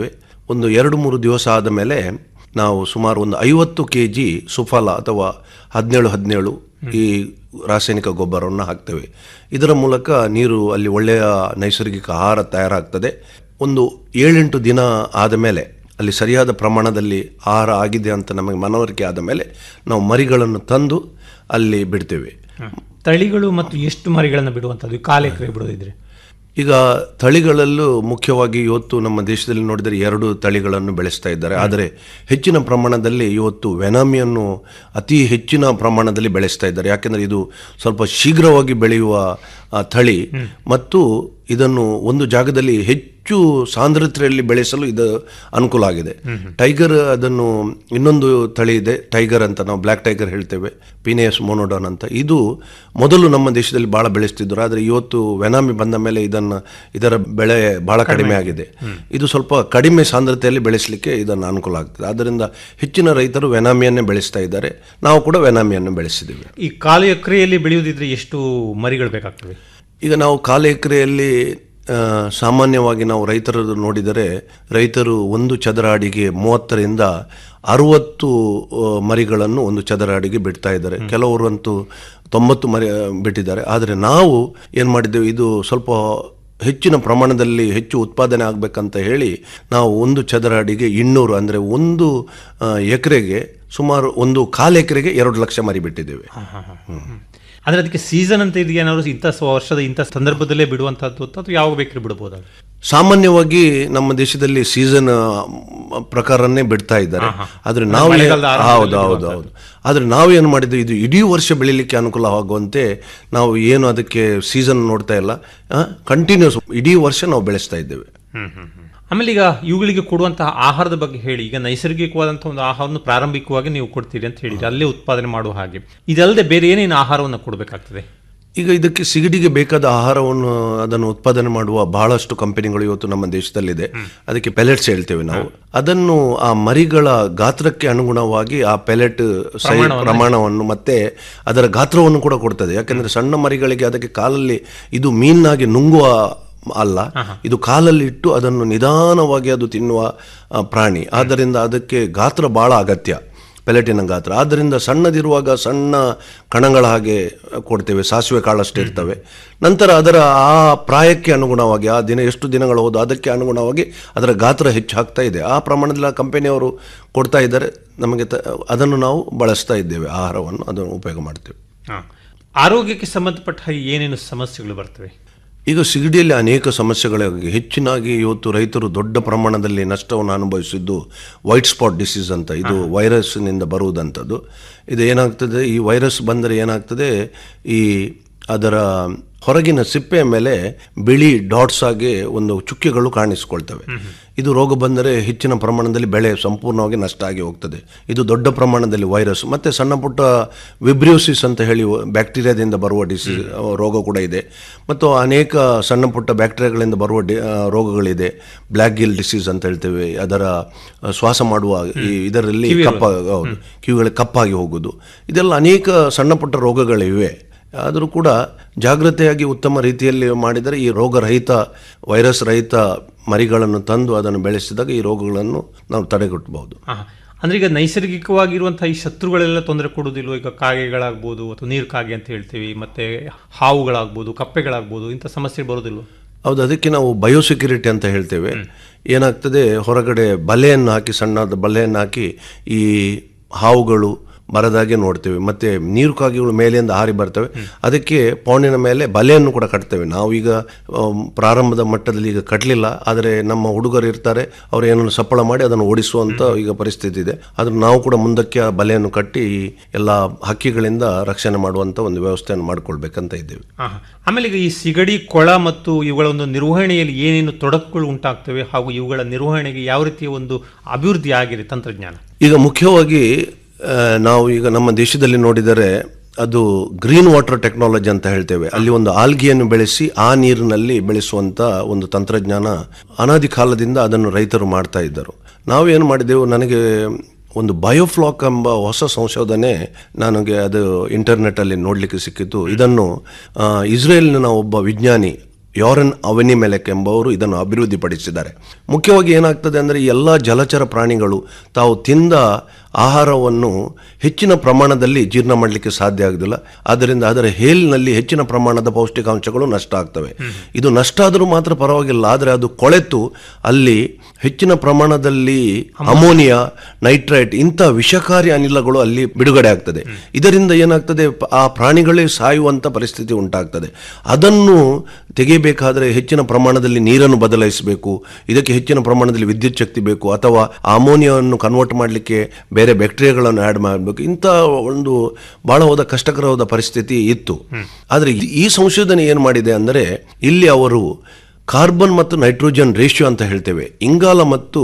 ಒಂದು ಎರಡು ಮೂರು ದಿವಸ ಆದ ಮೇಲೆ ನಾವು ಸುಮಾರು ಒಂದು ಐವತ್ತು ಕೆ ಜಿ ಸುಫಲ ಅಥವಾ ಹದಿನೇಳು ಹದಿನೇಳು ಈ ರಾಸಾಯನಿಕ ಗೊಬ್ಬರವನ್ನು ಹಾಕ್ತೇವೆ ಇದರ ಮೂಲಕ ನೀರು ಅಲ್ಲಿ ಒಳ್ಳೆಯ ನೈಸರ್ಗಿಕ ಆಹಾರ ತಯಾರಾಗ್ತದೆ ಒಂದು ಏಳೆಂಟು ದಿನ ಆದ ಮೇಲೆ ಅಲ್ಲಿ ಸರಿಯಾದ ಪ್ರಮಾಣದಲ್ಲಿ ಆಹಾರ ಆಗಿದೆ ಅಂತ ನಮಗೆ ಮನವರಿಕೆ ಆದ ಮೇಲೆ ನಾವು ಮರಿಗಳನ್ನು ತಂದು ಅಲ್ಲಿ ಬಿಡ್ತೇವೆ ತಳಿಗಳು ಮತ್ತು ಎಷ್ಟು ಮರಿಗಳನ್ನು ಬಿಡುವಂಥದ್ದು ಕಾಲು ಎಕರೆ ಬಿಡೋದಿದ್ರೆ ಈಗ ತಳಿಗಳಲ್ಲೂ ಮುಖ್ಯವಾಗಿ ಇವತ್ತು ನಮ್ಮ ದೇಶದಲ್ಲಿ ನೋಡಿದರೆ ಎರಡು ತಳಿಗಳನ್ನು ಬೆಳೆಸ್ತಾ ಇದ್ದಾರೆ ಆದರೆ ಹೆಚ್ಚಿನ ಪ್ರಮಾಣದಲ್ಲಿ ಇವತ್ತು ವೆನಾಮಿಯನ್ನು ಅತಿ ಹೆಚ್ಚಿನ ಪ್ರಮಾಣದಲ್ಲಿ ಬೆಳೆಸ್ತಾ ಇದ್ದಾರೆ ಯಾಕೆಂದರೆ ಇದು ಸ್ವಲ್ಪ ಶೀಘ್ರವಾಗಿ ಬೆಳೆಯುವ ಆ, ತಳಿ ಮತ್ತು ಇದನ್ನು ಒಂದು ಜಾಗದಲ್ಲಿ ಹೆಚ್ಚು ಸಾಂದ್ರತೆಯಲ್ಲಿ ಬೆಳೆಸಲು ಇದು ಅನುಕೂಲ ಆಗಿದೆ ಟೈಗರ್ ಅದನ್ನು ಇನ್ನೊಂದು ತಳಿ ಇದೆ ಟೈಗರ್ ಅಂತ ನಾವು ಬ್ಲ್ಯಾಕ್ ಟೈಗರ್ ಹೇಳ್ತೇವೆ ಪಿನೇಯಸ್ ಮೋನೋಡಾನ್ ಅಂತ ಇದು ಮೊದಲು ನಮ್ಮ ದೇಶದಲ್ಲಿ ಬಹಳ ಬೆಳೆಸ್ತಿದ್ರು ಆದರೆ ಇವತ್ತು ವೆನಾಮಿ ಬಂದ ಮೇಲೆ ಇದನ್ನು ಇದರ ಬೆಳೆ ಬಹಳ ಕಡಿಮೆ ಆಗಿದೆ ಇದು ಸ್ವಲ್ಪ ಕಡಿಮೆ ಸಾಂದ್ರತೆಯಲ್ಲಿ ಬೆಳೆಸಲಿಕ್ಕೆ ಇದನ್ನು ಅನುಕೂಲ ಆಗ್ತದೆ ಆದ್ದರಿಂದ ಹೆಚ್ಚಿನ ರೈತರು ವೆನಾಮಿಯನ್ನೇ ಬೆಳೆಸ್ತಾ ಇದ್ದಾರೆ ನಾವು ಕೂಡ ವೆನಾಮಿಯನ್ನು ಬೆಳೆಸಿದ್ದೀವಿ ಈ ಕಾಲು ಎಕರೆಯಲ್ಲಿ ಬೆಳೆಯುವುದಿದ್ರೆ ಎಷ್ಟು ಮರಿಗಳು ಬೇಕಾಗ್ತವೆ ಈಗ ನಾವು ಕಾಲು ಎಕರೆಯಲ್ಲಿ ಆ, ಸಾಮಾನ್ಯವಾಗಿ ನಾವು ರೈತರದ್ದು ನೋಡಿದರೆ ರೈತರು ಒಂದು ಚದರ ಅಡಿಗೆ ಮೂವತ್ತರಿಂದ ಅರುವತ್ತು ಆ, ಮರಿಗಳನ್ನು ಒಂದು ಚದರ ಅಡಿಗೆ ಬಿಡ್ತಾ ಇದ್ದಾರೆ ಕೆಲವರಂತೂ ತೊಂಬತ್ತು ಮರಿ ಆ, ಬಿಟ್ಟಿದ್ದಾರೆ ಆದರೆ ನಾವು ಏನು ಮಾಡಿದ್ದೇವೆ ಇದು ಸ್ವಲ್ಪ ಹೆಚ್ಚಿನ ಪ್ರಮಾಣದಲ್ಲಿ ಹೆಚ್ಚು ಉತ್ಪಾದನೆ ಆಗಬೇಕಂತ ಹೇಳಿ ನಾವು ಒಂದು ಚದರ ಅಡಿಗೆ ಇನ್ನೂರು ಅಂದರೆ ಒಂದು ಆ, ಎಕರೆಗೆ ಸುಮಾರು ಒಂದು ಕಾಲು ಎಕರೆಗೆ ಎರಡು ಲಕ್ಷ ಮರಿ ಬಿಟ್ಟಿದ್ದೇವೆ ಅಂದ್ರೆ ಅದಕ್ಕೆ ಸೀಸನ್ ಅಂತ ಇದೆಯಾ ಏನಾದ್ರು ಇಂಥ ಸ- ವರ್ಷದ ಇಂಥ ಸಂದರ್ಭದಲ್ಲೇ ಬಿಡುವಂತಹದ್ದು ಅಥವಾ ಯಾವಾಗ ಬೇಕಾದ್ರೂ ಬಿಡಬಹುದು ಸಾಮಾನ್ಯವಾಗಿ ನಮ್ಮ ದೇಶದಲ್ಲಿ ಸೀಸನ್ ಪ್ರಕಾರನೇ ಬಿಡ್ತಾ ಇದ್ದಾರೆ ಆದ್ರೆ ನಾವು ಏ- ಮಳೆಗಾಲದ ಆರಂಭದಲ್ಲಿ ಹೌದು ಹೌದು ಹೌದು ಆದ್ರೆ ನಾವು ಏನು ಮಾಡಿದ್ವಿ ಇದು ಇಡೀ ವರ್ಷ ಬೆಳಿಲಿಕ್ಕೆ ಅನುಕೂಲ ಆಗುವಂತೆ ನಾವು ಏನು ಅದಕ್ಕೆ ಸೀಸನ್ ನೋಡ್ತಾ ಇಲ್ಲ ಕಂಟಿನ್ಯೂಸ್ ಇಡೀ ವರ್ಷ ನಾವು ಬೆಳೆಸ್ತಾ ಇದ್ದೇವೆ ಆಮೇಲೆ ಈಗ ಇವುಗಳಿಗೆ ಕೊಡುವಂತಹ ಆಹಾರದ ಬಗ್ಗೆ ಹೇಳಿ ಈಗ ನೈಸರ್ಗಿಕವಾದಂತಹ ಒಂದು ಆಹಾರವನ್ನು ಪ್ರಾರಂಭಿಕವಾಗಿ ನೀವು ಕೊಡ್ತೀರಿ ಅಂತ ಹೇಳಿದ್ರೆ ಅಲ್ಲೇ ಉತ್ಪಾದನೆ ಮಾಡುವ ಹಾಗೆ ಇದಲ್ಲದೆ ಬೇರೆ ಏನೇನು ಆಹಾರವನ್ನು ಕೊಡಬೇಕಾಗ್ತದೆ ಈಗ ಇದಕ್ಕೆ ಸಿಗಡಿಗೆ ಬೇಕಾದ ಆಹಾರವನ್ನು ಅದನ್ನು ಉತ್ಪಾದನೆ ಮಾಡುವ ಬಹಳಷ್ಟು ಕಂಪನಿಗಳು ಇವತ್ತು ನಮ್ಮ ದೇಶದಲ್ಲಿದೆ ಅದಕ್ಕೆ ಪೆಲೆಟ್ಸ್ ಹೇಳ್ತೇವೆ ನಾವು ಅದನ್ನು ಆ ಮರಿಗಳ ಗಾತ್ರಕ್ಕೆ ಅನುಗುಣವಾಗಿ ಆ ಪೆಲೆಟ್ ಪ್ರಮಾಣವನ್ನು- ಪ್ರಮಾಣವನ್ನು ಮತ್ತೆ ಅದರ ಗಾತ್ರವನ್ನು ಕೂಡ ಕೊಡ್ತದೆ ಯಾಕಂದ್ರೆ ಸಣ್ಣ ಮರಿಗಳಿಗೆ ಅದಕ್ಕೆ ಕಾಲಲ್ಲಿ ಇದು ಮೀನಾಗಿ ನುಂಗುವ ಅಲ್ಲ ಇದು ಕಾಲಲ್ಲಿ ಇಟ್ಟು ಅದನ್ನು ನಿಧಾನವಾಗಿ ಅದು ತಿನ್ನುವ ಆ, ಪ್ರಾಣಿ ಆದ್ದರಿಂದ ಅದಕ್ಕೆ ಗಾತ್ರ ಬಹಳ ಅಗತ್ಯ ಪೆಲೆಟಿನ ಗಾತ್ರ ಆದ್ದರಿಂದ ಸಣ್ಣದಿರುವಾಗ ಸಣ್ಣ ಕಣಗಳ ಹಾಗೆ ಕೊಡ್ತೇವೆ ಸಾಸಿವೆ ಕಾಳಷ್ಟು ಇರ್ತವೆ ನಂತರ ಅದರ ಆ ಪ್ರಾಯಕ್ಕೆ ಅನುಗುಣವಾಗಿ ಆ ದಿನ ಎಷ್ಟು ದಿನಗಳು ಹೋದ ಅದಕ್ಕೆ ಅನುಗುಣವಾಗಿ ಅದರ ಗಾತ್ರ ಹೆಚ್ಚಾಗ್ತಾ ಇದೆ ಆ ಪ್ರಮಾಣದಲ್ಲಿ ಆ ಕಂಪನಿಯವರು ಕೊಡ್ತಾ ಇದ್ದಾರೆ ನಮಗೆ ತ- ಅದನ್ನು ನಾವು ಬಳಸ್ತಾ ಇದ್ದೇವೆ ಆಹಾರವನ್ನು ಅದನ್ನು ಉಪಯೋಗ ಮಾಡ್ತೇವೆ ಆರೋಗ್ಯಕ್ಕೆ ಸಂಬಂಧಪಟ್ಟ ಹಾಗೆ ಏನೇನು ಸಮಸ್ಯೆಗಳು ಬರ್ತವೆ ಈಗ ಸಿಗಡಿಯಲ್ಲಿ ಅನೇಕ ಸಮಸ್ಯೆಗಳಾಗಿ ಹೆಚ್ಚಿನಾಗಿ ಇವತ್ತು ರೈತರು ದೊಡ್ಡ ಪ್ರಮಾಣದಲ್ಲಿ ನಷ್ಟವನ್ನು ಅನುಭವಿಸಿದ್ದು ವೈಟ್ ಸ್ಪಾಟ್ ಡಿಸೀಸ್ ಅಂತ ಇದು ವೈರಸ್ನಿಂದ ಬರುವುದಂಥದ್ದು ಇದು ಏನಾಗ್ತದೆ ಈ ವೈರಸ್ ಬಂದರೆ ಏನಾಗ್ತದೆ ಈ ಅದರ ಹೊರಗಿನ ಸಿಪ್ಪೆಯ ಮೇಲೆ ಬಿಳಿ ಡಾಟ್ಸ್ ಆಗಿ ಒಂದು ಚುಕ್ಕೆಗಳು ಕಾಣಿಸಿಕೊಳ್ತವೆ ಇದು ರೋಗ ಬಂದರೆ ಹೆಚ್ಚಿನ ಪ್ರಮಾಣದಲ್ಲಿ ಬೆಳೆ ಸಂಪೂರ್ಣವಾಗಿ ನಷ್ಟ ಆಗಿ ಹೋಗ್ತದೆ ಇದು ದೊಡ್ಡ ಪ್ರಮಾಣದಲ್ಲಿ ವೈರಸ್ ಮತ್ತೆ ಸಣ್ಣ ಪುಟ್ಟ ವಿಬ್ರಿಯೋಸಿಸ್ ಅಂತ ಹೇಳಿ ಬ್ಯಾಕ್ಟೀರಿಯಾದಿಂದ ಬರುವ ಡಿಸೀಸ್ ರೋಗ ಕೂಡ ಇದೆ ಮತ್ತು ಅನೇಕ ಸಣ್ಣ ಪುಟ್ಟ ಬ್ಯಾಕ್ಟೀರಿಯಾಗಳಿಂದ ಬರುವ ಡಿ- ಆ, ರೋಗಗಳಿದೆ ಬ್ಲ್ಯಾಕ್ ಗಿಲ್ ಡಿಸೀಸ್ ಅಂತ ಹೇಳ್ತೇವೆ ಅದರ ಆ, ಶ್ವಾಸ ಮಾಡುವ ಈ ಇದರಲ್ಲಿ ಕಿವಿ ಕಪ್ಪ ಹೌದು ಕಿವಿಗಳಿಗೆ ಕಪ್ಪಾಗಿ ಹೋಗುದು ಇದೆಲ್ಲ ಅನೇಕ ಸಣ್ಣ ಪುಟ್ಟ ರೋಗಗಳಿವೆ ಆದರೂ ಕೂಡ ಜಾಗ್ರತೆಯಾಗಿ ಉತ್ತಮ ರೀತಿಯಲ್ಲಿ ಮಾಡಿದರೆ ಈ ರೋಗರಹಿತ ವೈರಸ್ ರಹಿತ ಮರಿಗಳನ್ನು ತಂದು ಅದನ್ನು ಬೆಳೆಸಿದಾಗ ಈ ರೋಗಗಳನ್ನು ನಾವು ತಡೆಗಟ್ಟಬಹುದು ಆ, ಅಂದ್ರೆ ಈಗ ನೈಸರ್ಗಿಕವಾಗಿರುವಂತಹ ಈ ಶತ್ರುಗಳೆಲ್ಲ ತೊಂದರೆ ಕೊಡುವುದಿಲ್ವ ಈಗ ಕಾಗೆಗಳಾಗ್ಬೋದು ಅಥವಾ ನೀರು ಕಾಗೆ ಅಂತ ಹೇಳ್ತೀವಿ ಮತ್ತೆ ಹಾವುಗಳಾಗ್ಬೋದು ಕಪ್ಪೆಗಳಾಗ್ಬೋದು ಇಂಥ ಸಮಸ್ಯೆ ಬರೋದಿಲ್ವ ಹೌದು ಅದಕ್ಕೆ ನಾವು ಬಯೋಸೆಕ್ಯೂರಿಟಿ ಅಂತ ಹೇಳ್ತೇವೆ ಏನಾಗ್ತದೆ ಹೊರಗಡೆ ಬಲೆಯನ್ನು ಹಾಕಿ ಸಣ್ಣದ ಬಲೆಯನ್ನು ಹಾಕಿ ಈ ಹಾವುಗಳು ಬರದಾಗೆ ನೋಡ್ತೇವೆ ಮತ್ತೆ ನೀರು ಕಾಗೆಗಳು ಮೇಲೆಯಿಂದ ಹಾರಿ ಬರ್ತವೆ ಅದಕ್ಕೆ ಪೌಣಿನ ಮೇಲೆ ಬಲೆಯನ್ನು ಕೂಡ ಕಟ್ತೇವೆ ನಾವು ಈಗ ಆಮ್, ಪ್ರಾರಂಭದ ಮಟ್ಟದಲ್ಲಿ ಈಗ ಕಟ್ಟಲಿಲ್ಲ ಆದರೆ ನಮ್ಮ ಹುಡುಗರು ಇರ್ತಾರೆ ಅವರು ಏನನ್ನು ಸಪ್ಪಳ ಮಾಡಿ ಅದನ್ನು ಓಡಿಸುವಂತ ಈಗ ಪರಿಸ್ಥಿತಿ ಇದೆ ಆದ್ರೆ ನಾವು ಕೂಡ ಮುಂದಕ್ಕೆ ಆ ಬಲೆಯನ್ನು ಕಟ್ಟಿ ಈ ಎಲ್ಲ ಹಕ್ಕಿಗಳಿಂದ ರಕ್ಷಣೆ ಮಾಡುವಂತ ಒಂದು ವ್ಯವಸ್ಥೆಯನ್ನು ಮಾಡ್ಕೊಳ್ಬೇಕಂತ ಇದ್ದೇವೆ ಆ, ಆಮೇಲೆ ಈಗ ಈ ಸಿಗಡಿ ಕೊಳ ಮತ್ತು ಇವುಗಳ ಒಂದು ನಿರ್ವಹಣೆಯಲ್ಲಿ ಏನೇನು ತೊಡಕುಗಳು ಉಂಟಾಗ್ತವೆ ಹಾಗೂ ಇವುಗಳ ನಿರ್ವಹಣೆಗೆ ಯಾವ ರೀತಿಯ ಒಂದು ಅಭಿವೃದ್ಧಿ ಆಗಿದೆ ತಂತ್ರಜ್ಞಾನ ಈಗ ಮುಖ್ಯವಾಗಿ ಆ, ನಾವು ಈಗ ನಮ್ಮ ದೇಶದಲ್ಲಿ ನೋಡಿದರೆ ಅದು ಗ್ರೀನ್ ವಾಟರ್ ಟೆಕ್ನಾಲಜಿ ಅಂತ ಹೇಳ್ತೇವೆ ಅಲ್ಲಿ ಒಂದು ಆಲ್ಗಿಯನ್ನು ಬೆಳೆಸಿ ಆ ನೀರಿನಲ್ಲಿ ಬೆಳೆಸುವಂತ ಒಂದು ತಂತ್ರಜ್ಞಾನ ಅನಾದಿ ಕಾಲದಿಂದ ಅದನ್ನು ರೈತರು ಮಾಡ್ತಾ ಇದ್ದರು ನಾವೇನು ಮಾಡಿದೆವು ನನಗೆ ಒಂದು ಬಯೋಫ್ಲಾಕ್ ಎಂಬ ಹೊಸ ಸಂಶೋಧನೆ ನನಗೆ ಅದು ಇಂಟರ್ನೆಟ್ಟಲ್ಲಿ ನೋಡಲಿಕ್ಕೆ ಸಿಕ್ಕಿತು ಇದನ್ನು ಆ, ಇಸ್ರೇಲ್ನ ಒಬ್ಬ ವಿಜ್ಞಾನಿ ಯೋರನ್ ಅವನಿಮೆಲೆಕ್ ಎಂಬವರು ಇದನ್ನು ಅಭಿವೃದ್ಧಿಪಡಿಸಿದ್ದಾರೆ ಮುಖ್ಯವಾಗಿ ಏನಾಗ್ತದೆ ಅಂದರೆ ಈ ಎಲ್ಲ ಜಲಚರ ಪ್ರಾಣಿಗಳು ತಾವು ತಿಂದ ಆಹಾರವನ್ನು ಹೆಚ್ಚಿನ ಪ್ರಮಾಣದಲ್ಲಿ ಜೀರ್ಣ ಮಾಡಲಿಕ್ಕೆ ಸಾಧ್ಯ ಆಗುದಿಲ್ಲ ಆದ್ದರಿಂದ ಅದರ ಹೇಲ್ನಲ್ಲಿ ಹೆಚ್ಚಿನ ಪ್ರಮಾಣದ ಪೌಷ್ಟಿಕಾಂಶಗಳು ನಷ್ಟ ಆಗ್ತವೆ ಇದು ನಷ್ಟ ಆದರೂ ಮಾತ್ರ ಪರವಾಗಿಲ್ಲ ಆದರೆ ಅದು ಕೊಳೆತು ಅಲ್ಲಿ ಹೆಚ್ಚಿನ ಪ್ರಮಾಣದಲ್ಲಿ ಅಮೋನಿಯಾ ನೈಟ್ರೈಟ್ ಇಂಥ ವಿಷಕಾರಿ ಅನಿಲಗಳು ಅಲ್ಲಿ ಬಿಡುಗಡೆ ಆಗ್ತದೆ ಇದರಿಂದ ಏನಾಗ್ತದೆ ಪ- ಆ ಪ್ರಾಣಿಗಳೇ ಸಾಯುವಂತ ಪರಿಸ್ಥಿತಿ ಉಂಟಾಗ್ತದೆ ಅದನ್ನು ತೆಗೆಯಬೇಕಾದ್ರೆ ಹೆಚ್ಚಿನ ಪ್ರಮಾಣದಲ್ಲಿ ನೀರನ್ನು ಬದಲಾಯಿಸಬೇಕು ಇದಕ್ಕೆ ಹೆಚ್ಚಿನ ಪ್ರಮಾಣದಲ್ಲಿ ವಿದ್ಯುತ್ ಶಕ್ತಿ ಬೇಕು ಅಥವಾ ಅಮೋನಿಯಾವನ್ನು ಕನ್ವರ್ಟ್ ಮಾಡಲಿಕ್ಕೆ ಬೇರೆ ಬ್ಯಾಕ್ಟೀರಿಯಾಗಳನ್ನು ಆ್ಯಡ್ ಮಾಡಬೇಕು ಇಂಥ ಒಂದು ಬಹಳವಾದ ಕಷ್ಟಕರವಾದ ಪರಿಸ್ಥಿತಿ ಇತ್ತು ಆದರೆ ಈ- ಈ ಸಂಶೋಧನೆ ಏನು ಮಾಡಿದೆ ಅಂದರೆ ಇಲ್ಲಿ ಅವರು ಕಾರ್ಬನ್ ಮತ್ತು ನೈಟ್ರೋಜನ್ ರೇಷಿಯೋ ಅಂತ ಹೇಳ್ತೇವೆ ಇಂಗಾಲ ಮತ್ತು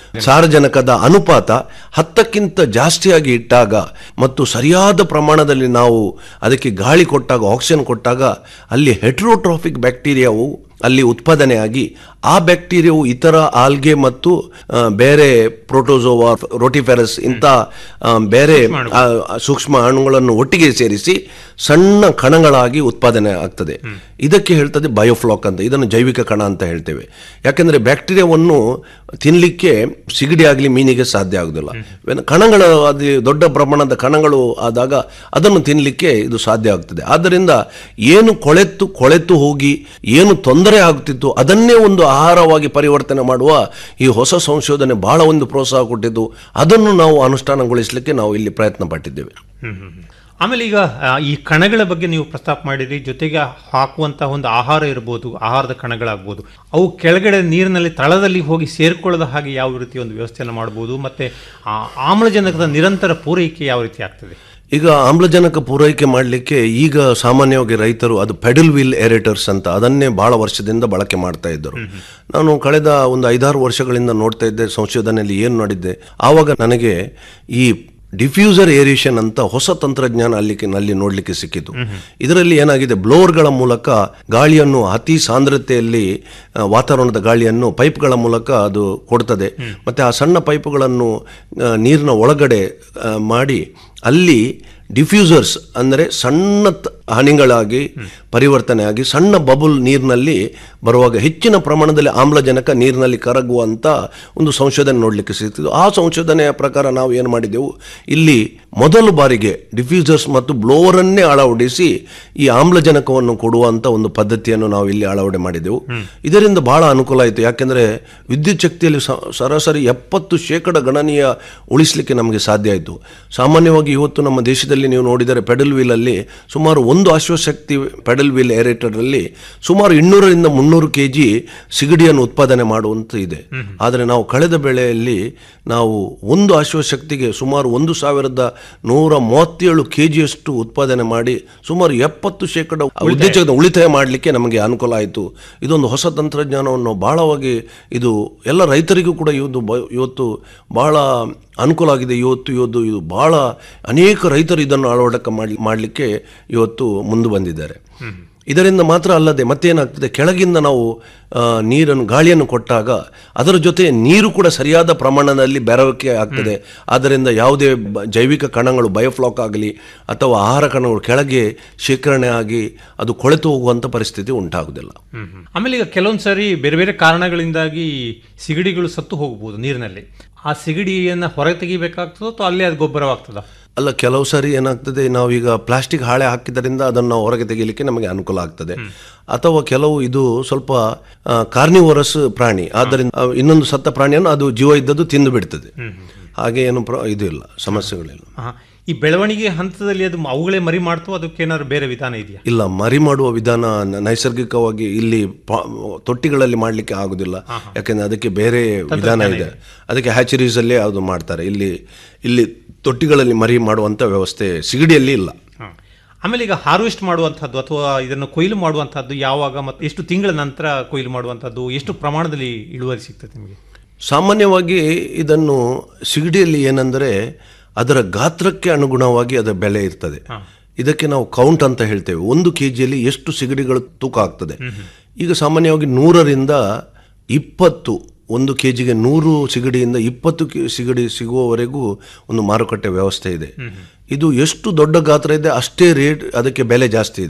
ಸಾರಜನಕದ ಅನುಪಾತ ಹತ್ತಕ್ಕಿಂತ ಜಾಸ್ತಿಯಾಗಿ ಇಟ್ಟಾಗ ಮತ್ತು ಸರಿಯಾದ ಪ್ರಮಾಣದಲ್ಲಿ ನಾವು ಅದಕ್ಕೆ ಗಾಳಿ ಕೊಟ್ಟಾಗ ಆಕ್ಸಿಜನ್ ಕೊಟ್ಟಾಗ ಅಲ್ಲಿ ಹೆಟ್ರೋಟ್ರಾಫಿಕ್ ಬ್ಯಾಕ್ಟೀರಿಯಾವು ಅಲ್ಲಿ ಉತ್ಪಾದನೆಯಾಗಿ ಆ ಬ್ಯಾಕ್ಟೀರಿಯಾವು ಇತರ ಆಲ್ಗೆ ಮತ್ತು ಆ, ಬೇರೆ ಪ್ರೋಟೋಸೋವಾ ರೋಟಿಫೆರಸ್ ಇಂಥ ಆ, ಬೇರೆ ಆ, ಸೂಕ್ಷ್ಮ ಅಣುಗಳನ್ನು ಒಟ್ಟಿಗೆ ಸೇರಿಸಿ ಸಣ್ಣ ಕಣಗಳಾಗಿ ಉತ್ಪಾದನೆ ಆಗ್ತದೆ ಇದಕ್ಕೆ ಹೇಳ್ತದೆ ಬಯೋಫ್ಲಾಕ್ ಅಂತ ಇದನ್ನು ಜೈವಿಕ ಕಣ ಅಂತ ಹೇಳ್ತೇವೆ ಯಾಕೆಂದ್ರೆ ಬ್ಯಾಕ್ಟೀರಿಯಾವನ್ನು ತಿನ್ನಲಿಕ್ಕೆ ಸಿಗಡಿ ಆಗಲಿ ಮೀನಿಗೆ ಸಾಧ್ಯ ಆಗುದಿಲ್ಲ ವೆನ್ ಕಣಗಳು ಅದು ದೊಡ್ಡ ಪ್ರಮಾಣದ ಕಣಗಳು ಆದಾಗ ಅದನ್ನು ತಿನ್ನಲಿಕ್ಕೆ ಇದು ಸಾಧ್ಯ ಆಗ್ತದೆ ಆದ್ದರಿಂದ ಏನು ಕೊಳೆತು ಕೊಳೆತು ಹೋಗಿ ಏನು ತೊಂದರೆ ಆಗ್ತಿತ್ತು ಅದನ್ನೇ ಒಂದು ಆಹಾರವಾಗಿ ಪರಿವರ್ತನೆ ಮಾಡುವ ಈ ಹೊಸ ಸಂಶೋಧನೆ ಬಹಳ ಒಂದು ಪ್ರೋತ್ಸಾಹ ಕೊಟ್ಟಿದ್ದು ಅದನ್ನು ನಾವು ಅನುಷ್ಠಾನಗೊಳಿಸಲಿಕ್ಕೆ ನಾವು ಇಲ್ಲಿ ಪ್ರಯತ್ನ ಪಟ್ಟಿದ್ದೇವೆ ಹ್ಮ್, ಹ್ಮ್, ಹ್ಮ್. ಆಮೇಲೆ ಈಗ ಆ, ಈ ಕಣಗಳ ಬಗ್ಗೆ ನೀವು ಪ್ರಸ್ತಾಪ ಮಾಡಿದ್ರಿ ಜೊತೆಗೆ ಹಾಕುವಂತಹ ಒಂದು ಆಹಾರ ಇರ್ಬೋದು ಆಹಾರದ ಕಣಗಳಾಗ್ಬೋದು ಅವು ಕೆಳಗಡೆ ನೀರಿನಲ್ಲಿ ತಳದಲ್ಲಿ ಹೋಗಿ ಸೇರ್ಕೊಳ್ಳದ ಹಾಗೆ ಯಾವ ರೀತಿ ಒಂದು ವ್ಯವಸ್ಥೆಯನ್ನು ಮಾಡಬಹುದು ಮತ್ತೆ ಆ ಆಮ್ಲಜನಕದ ನಿರಂತರ ಪೂರೈಕೆ ಯಾವ ರೀತಿ ಆಗ್ತದೆ ಈಗ ಆಮ್ಲಜನಕ ಪೂರೈಕೆ ಮಾಡಲಿಕ್ಕೆ ಈಗ ಸಾಮಾನ್ಯವಾಗಿ ರೈತರು ಅದು ಪೆಡಲ್ ವೀಲ್ ಏರೇಟರ್ಸ್ ಅಂತ ಅದನ್ನೇ ಬಹಳ ವರ್ಷದಿಂದ ಬಳಕೆ ಮಾಡ್ತಾ ಇದ್ದರು ನಾನು ಕಳೆದ ಒಂದು ಐದಾರು ವರ್ಷಗಳಿಂದ ನೋಡ್ತಾ ಇದ್ದೆ ಸಂಶೋಧನೆಯಲ್ಲಿ ಏನು ನೋಡಿದ್ದೆ ಆವಾಗ ನನಗೆ ಈ ಡಿಫ್ಯೂಸರ್ ಏರಿಯೇಷನ್ ಅಂತ ಹೊಸ ತಂತ್ರಜ್ಞಾನ ಅಲ್ಲಿ ನಲ್ಲಿ ನೋಡಲಿಕ್ಕೆ ಸಿಕ್ಕಿತು ಇದರಲ್ಲಿ ಏನಾಗಿದೆ ಬ್ಲೋರ್ಗಳ ಮೂಲಕ ಗಾಳಿಯನ್ನು ಅತಿ ಸಾಂದ್ರತೆಯಲ್ಲಿ ಆ, ವಾತಾವರಣದ ಗಾಳಿಯನ್ನು ಪೈಪ್ಗಳ ಮೂಲಕ ಅದು ಕೊಡ್ತದೆ ಮತ್ತೆ ಆ ಸಣ್ಣ ಪೈಪುಗಳನ್ನು ಆ, ನೀರಿನ ಒಳಗಡೆ ಆ, ಮಾಡಿ ಅಲ್ಲಿ ಡಿಫ್ಯೂಸರ್ಸ್ ಅಂದರೆ ಸಣ್ಣ ತ- ಹನಿಗಳಾಗಿ ಪರಿವರ್ತನೆ ಆಗಿ ಸಣ್ಣ ಬಬುಲ್ ನೀರಿನಲ್ಲಿ ಬರುವಾಗ ಹೆಚ್ಚಿನ ಪ್ರಮಾಣದಲ್ಲಿ ಆಮ್ಲಜನಕ ನೀರಿನಲ್ಲಿ ಕರಗುವಂತ ಒಂದು ಸಂಶೋಧನೆ ನೋಡಲಿಕ್ಕೆ ಸಿಗ್ತಿದ್ದು ಆ ಸಂಶೋಧನೆಯ ಪ್ರಕಾರ ನಾವು ಏನು ಮಾಡಿದೆವು ಇಲ್ಲಿ ಮೊದಲು ಬಾರಿಗೆ ಡಿಫ್ಯೂಸರ್ಸ್ ಮತ್ತು ಬ್ಲೋವರನ್ನೇ ಅಳವಡಿಸಿ ಈ ಆಮ್ಲಜನಕವನ್ನು ಕೊಡುವಂತ ಒಂದು ಪದ್ಧತಿಯನ್ನು ನಾವು ಇಲ್ಲಿ ಅಳವಡೆ ಮಾಡಿದೆವು ಇದರಿಂದ ಬಹಳ ಅನುಕೂಲ ಆಯಿತು ಯಾಕೆಂದ್ರೆ ವಿದ್ಯುತ್ ಶಕ್ತಿಯಲ್ಲಿ ಸ- ಸರಾಸರಿ ಎಪ್ಪತ್ತು ಶೇಕಡ ಗಣನೀಯ ಉಳಿಸಲಿಕ್ಕೆ ನಮಗೆ ಸಾಧ್ಯ ಆಯಿತು ಸಾಮಾನ್ಯವಾಗಿ ಇವತ್ತು ನಮ್ಮ ದೇಶದಲ್ಲಿ ನೀವು ನೋಡಿದರೆ ಪೆಡಲ್ ವೀಲ್ ಅಲ್ಲಿ ಸುಮಾರು ಒಂದು ಅಶ್ವಶಕ್ತಿ ಪೆಡಲ್ ವೀಲ್ ಏರೇಟರಲ್ಲಿ ಸುಮಾರು ಇನ್ನೂರರಿಂದ ಮುನ್ನೂರು ಕೆ ಜಿ ಸಿಗಡಿಯನ್ನು ಉತ್ಪಾದನೆ ಮಾಡುವಂತ ಇದೆ ಆದರೆ ನಾವು ಕಳೆದ ಬೆಳೆಯಲ್ಲಿ ನಾವು ಒಂದು ಅಶ್ವಶಕ್ತಿಗೆ ಸುಮಾರು ಒಂದು ಸಾವಿರದ ನೂರ ಮೂವತ್ತೇಳು ಕೆ ಜಿಯಷ್ಟು ಉತ್ಪಾದನೆ ಮಾಡಿ ಸುಮಾರು ಎಪ್ಪತ್ತು ಶೇಕಡ ಉದ್ದೇಶದ ಉಳಿತಾಯ ಮಾಡಲಿಕ್ಕೆ ನಮಗೆ ಅನುಕೂಲ ಆಯಿತು ಇದೊಂದು ಹೊಸ ತಂತ್ರಜ್ಞಾನವನ್ನು ಬಹಳವಾಗಿ ಇದು ಎಲ್ಲ ರೈತರಿಗೂ ಕೂಡ ಇವತ್ತು ಬ- ಇವತ್ತು ಬಹಳ ಅನುಕೂಲ ಆಗಿದೆ ಇವತ್ತು ಇವತ್ತು ಇದು ಬಹಳ ಅನೇಕ ರೈತರು ಇದನ್ನು ಅಳವಡಿಕೆ ಮಾಡಿ ಮಾಡಲಿಕ್ಕೆ ಇವತ್ತು ಮುಂದೆ ಬಂದಿದ್ದಾರೆ ಇದರಿಂದ ಮಾತ್ರ ಅಲ್ಲದೆ ಮತ್ತೇನಾಗ್ತದೆ ಕೆಳಗಿಂದ ನಾವು ಆ, ನೀರನ್ನು ಗಾಳಿಯನ್ನು ಕೊಟ್ಟಾಗ ಅದರ ಜೊತೆ ನೀರು ಕೂಡ ಸರಿಯಾದ ಪ್ರಮಾಣದಲ್ಲಿ ಬೆರವಿಕೆ ಆಗ್ತದೆ ಆದ್ದರಿಂದ ಯಾವುದೇ ಬ- ಜೈವಿಕ ಕಣಗಳು ಬಯೋಫ್ಲಾಕ್ ಆಗಲಿ ಅಥವಾ ಆಹಾರ ಕಣಗಳು ಕೆಳಗೆ ಶೇಖರಣೆ ಆಗಿ ಅದು ಕೊಳೆತು ಹೋಗುವಂಥ ಪರಿಸ್ಥಿತಿ ಉಂಟಾಗುವುದಿಲ್ಲ ಆಮೇಲೆ ಈಗ ಕೆಲವೊಂದು ಸಾರಿ ಬೇರೆ ಬೇರೆ ಕಾರಣಗಳಿಂದಾಗಿ ಸಿಗಡಿಗಳು ಸತ್ತು ಹೋಗಬಹುದು ನೀರಿನಲ್ಲಿ ಆ ಸಿಗಡಿಯನ್ನ ಹೊರಗೆ ತೆಗಿಬೇಕಾಗ್ತದೋ ಅಥವಾ ಅಲ್ಲೇ ಅದು ಗೊಬ್ಬರವಾಗ್ತದ ಅಲ್ಲ ಕೆಲವು ಸಾರಿ ಏನಾಗ್ತದೆ ನಾವೀಗ ಪ್ಲಾಸ್ಟಿಕ್ ಹಾಳೆ ಹಾಕಿದ್ದರಿಂದ ಅದನ್ನು ನಾವು ಹೊರಗೆ ತೆಗಿಲಿಕ್ಕೆ ನಮಗೆ ಅನುಕೂಲ ಆಗ್ತದೆ ಅಥವಾ ಕೆಲವು ಇದು ಸ್ವಲ್ಪ ಕಾರ್ನಿವರಸ್ ಪ್ರಾಣಿ ಆದ್ದರಿಂದ ಆ, ಇನ್ನೊಂದು ಸತ್ತ ಪ್ರಾಣಿಯನ್ನು ಅದು ಜೀವ ಇದ್ದದ್ದು ತಿಂದು ಬಿಡ್ತದೆ ಹಾಗೆ ಏನು ಪ್ರ ಇದು ಇಲ್ಲ ಸಮಸ್ಯೆಗಳಿಲ್ಲ ಆಹಾ. ಈ ಬೆಳವಣಿಗೆ ಹಂತದಲ್ಲಿ ಅದು ಅವುಗಳೇ ಮರಿ ಮಾಡ್ತೋ ಅದಕ್ಕೆ ಏನಾದ್ರು ಬೇರೆ ವಿಧಾನ ಇದೆಯಾ ಇಲ್ಲ ಮರಿ ಮಾಡುವ ವಿಧಾನ ನ- ನೈಸರ್ಗಿಕವಾಗಿ ಇಲ್ಲಿ ಪಾ- ತೊಟ್ಟಿಗಳಲ್ಲಿ ಮಾಡಲಿಕ್ಕೆ ಆಗುದಿಲ್ಲ ಯಾಕೆಂದ್ರೆ ಅದಕ್ಕೆ ಬೇರೆ ವಿಧಾನ ಇದೆ ಅದಕ್ಕೆ ಹ್ಯಾಚರೀಸ್ ಅಲ್ಲೇ ಅದು ಮಾಡ್ತಾರೆ ಇಲ್ಲಿ ಇಲ್ಲಿ ತೊಟ್ಟಿಗಳಲ್ಲಿ ಮರಿ ಮಾಡುವಂತ ವ್ಯವಸ್ಥೆ ಸಿಗಡಿಯಲ್ಲಿ ಇಲ್ಲ ಆಮೇಲೆ ಈಗ ಹಾರ್ವೆಸ್ಟ್ ಮಾಡುವಂಥದ್ದು ಅಥವಾ ಇದನ್ನು ಕೊಯ್ಲು ಮಾಡುವಂಥದ್ದು ಯಾವಾಗ ಮತ್ತು ಎಷ್ಟು ತಿಂಗಳ ನಂತರ ಕೊಯ್ಲು ಮಾಡುವಂಥದ್ದು ಎಷ್ಟು ಪ್ರಮಾಣದಲ್ಲಿ ಇಳುವರಿ ಸಿಗ್ತದೆ ನಿಮಗೆ ಸಾಮಾನ್ಯವಾಗಿ ಇದನ್ನು ಸಿಗಡಿಯಲ್ಲಿ ಏನಂದರೆ ಅದರ ಗಾತ್ರಕ್ಕೆ ಅನುಗುಣವಾಗಿ ಅದರ ಬೆಲೆ ಇರ್ತದೆ ಇದಕ್ಕೆ ನಾವು ಕೌಂಟ್ ಅಂತ ಹೇಳ್ತೇವೆ ಒಂದು ಕೆ ಜಿಯಲ್ಲಿ ಎಷ್ಟು ಸಿಗಡಿಗಳು ತೂಕ ಆಗ್ತದೆ ಈಗ ಸಾಮಾನ್ಯವಾಗಿ ನೂರರಿಂದ ಇಪ್ಪತ್ತು ಒಂದು ಕೆ ಜಿಗೆ ನೂರು ಸಿಗಡಿಯಿಂದ ಇಪ್ಪತ್ತು ಕೆ ಸಿಗಡಿ ಸಿಗುವವರೆಗೂ ಒಂದು ಮಾರುಕಟ್ಟೆ ವ್ಯವಸ್ಥೆ ಇದೆ ಇದು ಎಷ್ಟು ದೊಡ್ಡ ಗಾತ್ರ ಇದೆ ಅಷ್ಟೇ ರೇಟ್ ಅದಕ್ಕೆ ಬೆಲೆ ಜಾಸ್ತಿ ಇದೆ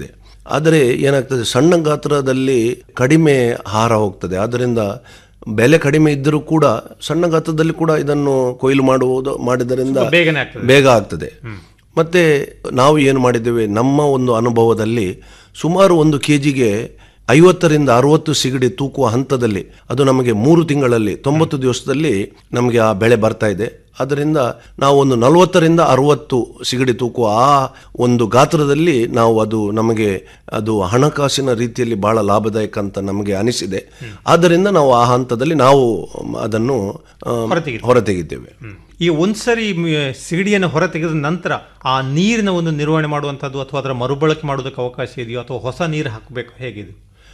ಆದರೆ ಏನಾಗ್ತದೆ ಸಣ್ಣ ಗಾತ್ರದಲ್ಲಿ ಕಡಿಮೆ ಆಹಾರ ಹೋಗ್ತದೆ ಆದ್ದರಿಂದ ಬೆಲೆ ಕಡಿಮೆ ಇದ್ದರೂ ಕೂಡ ಸಣ್ಣ ಗಾತ್ರದಲ್ಲಿ ಕೂಡ ಇದನ್ನು ಕೊಯ್ಲು ಮಾಡುವುದು ಮಾಡಿದ್ದರಿಂದ ಸ್ವಲ್ಪ ಬೇಗನೆ ಆಗ್ತದೆ. ಬೇಗ ಆಗ್ತದೆ ಮತ್ತೆ ನಾವು ಏನು ಮಾಡಿದ್ದೇವೆ ನಮ್ಮ ಒಂದು ಅನುಭವದಲ್ಲಿ ಸುಮಾರು ಒಂದು ಕೆ ಜಿಗೆ ಐವತ್ತರಿಂದ ಅರವತ್ತು ಸಿಗಡಿ ತೂಕುವ ಹಂತದಲ್ಲಿ ಅದು ನಮಗೆ ಮೂರು ತಿಂಗಳಲ್ಲಿ ತೊಂಬತ್ತು ದಿವಸದಲ್ಲಿ ನಮಗೆ ಆ ಬೆಳೆ ಬರ್ತಾ ಇದೆ ಅದರಿಂದ ನಾವು ಒಂದು ನಲವತ್ತರಿಂದ ಅರವತ್ತು ಸಿಗಡಿ ತೂಕುವ ಆ ಒಂದು ಗಾತ್ರದಲ್ಲಿ ನಾವು ಅದು ನಮಗೆ ಅದು ಹಣಕಾಸಿನ ರೀತಿಯಲ್ಲಿ ಬಹಳ ಲಾಭದಾಯಕ ಅಂತ ನಮಗೆ ಅನಿಸಿದೆ ಆದ್ದರಿಂದ ನಾವು ಆ ಹಂತದಲ್ಲಿ ನಾವು ಅದನ್ನು ಆ, ಹೊರತೆಗೆದು- ಹೊರತೆಗಿದ್ದೇವೆ ಈ ಒಂದ್ಸರಿ ಮ್- ಸಿಗಡಿಯನ್ನು ಹೊರ ತೆಗೆದ ನಂತರ ಆ ನೀರಿನ ಒಂದು ನಿರ್ವಹಣೆ ಮಾಡುವಂಥದ್ದು ಅಥವಾ ಅದರ ಮರುಬಳಕೆ ಮಾಡೋದಕ್ಕೆ ಅವಕಾಶ ಇದೆಯೋ ಅಥವಾ ಹೊಸ ನೀರು ಹಾಕಬೇಕು ಹೇಗಿದೆ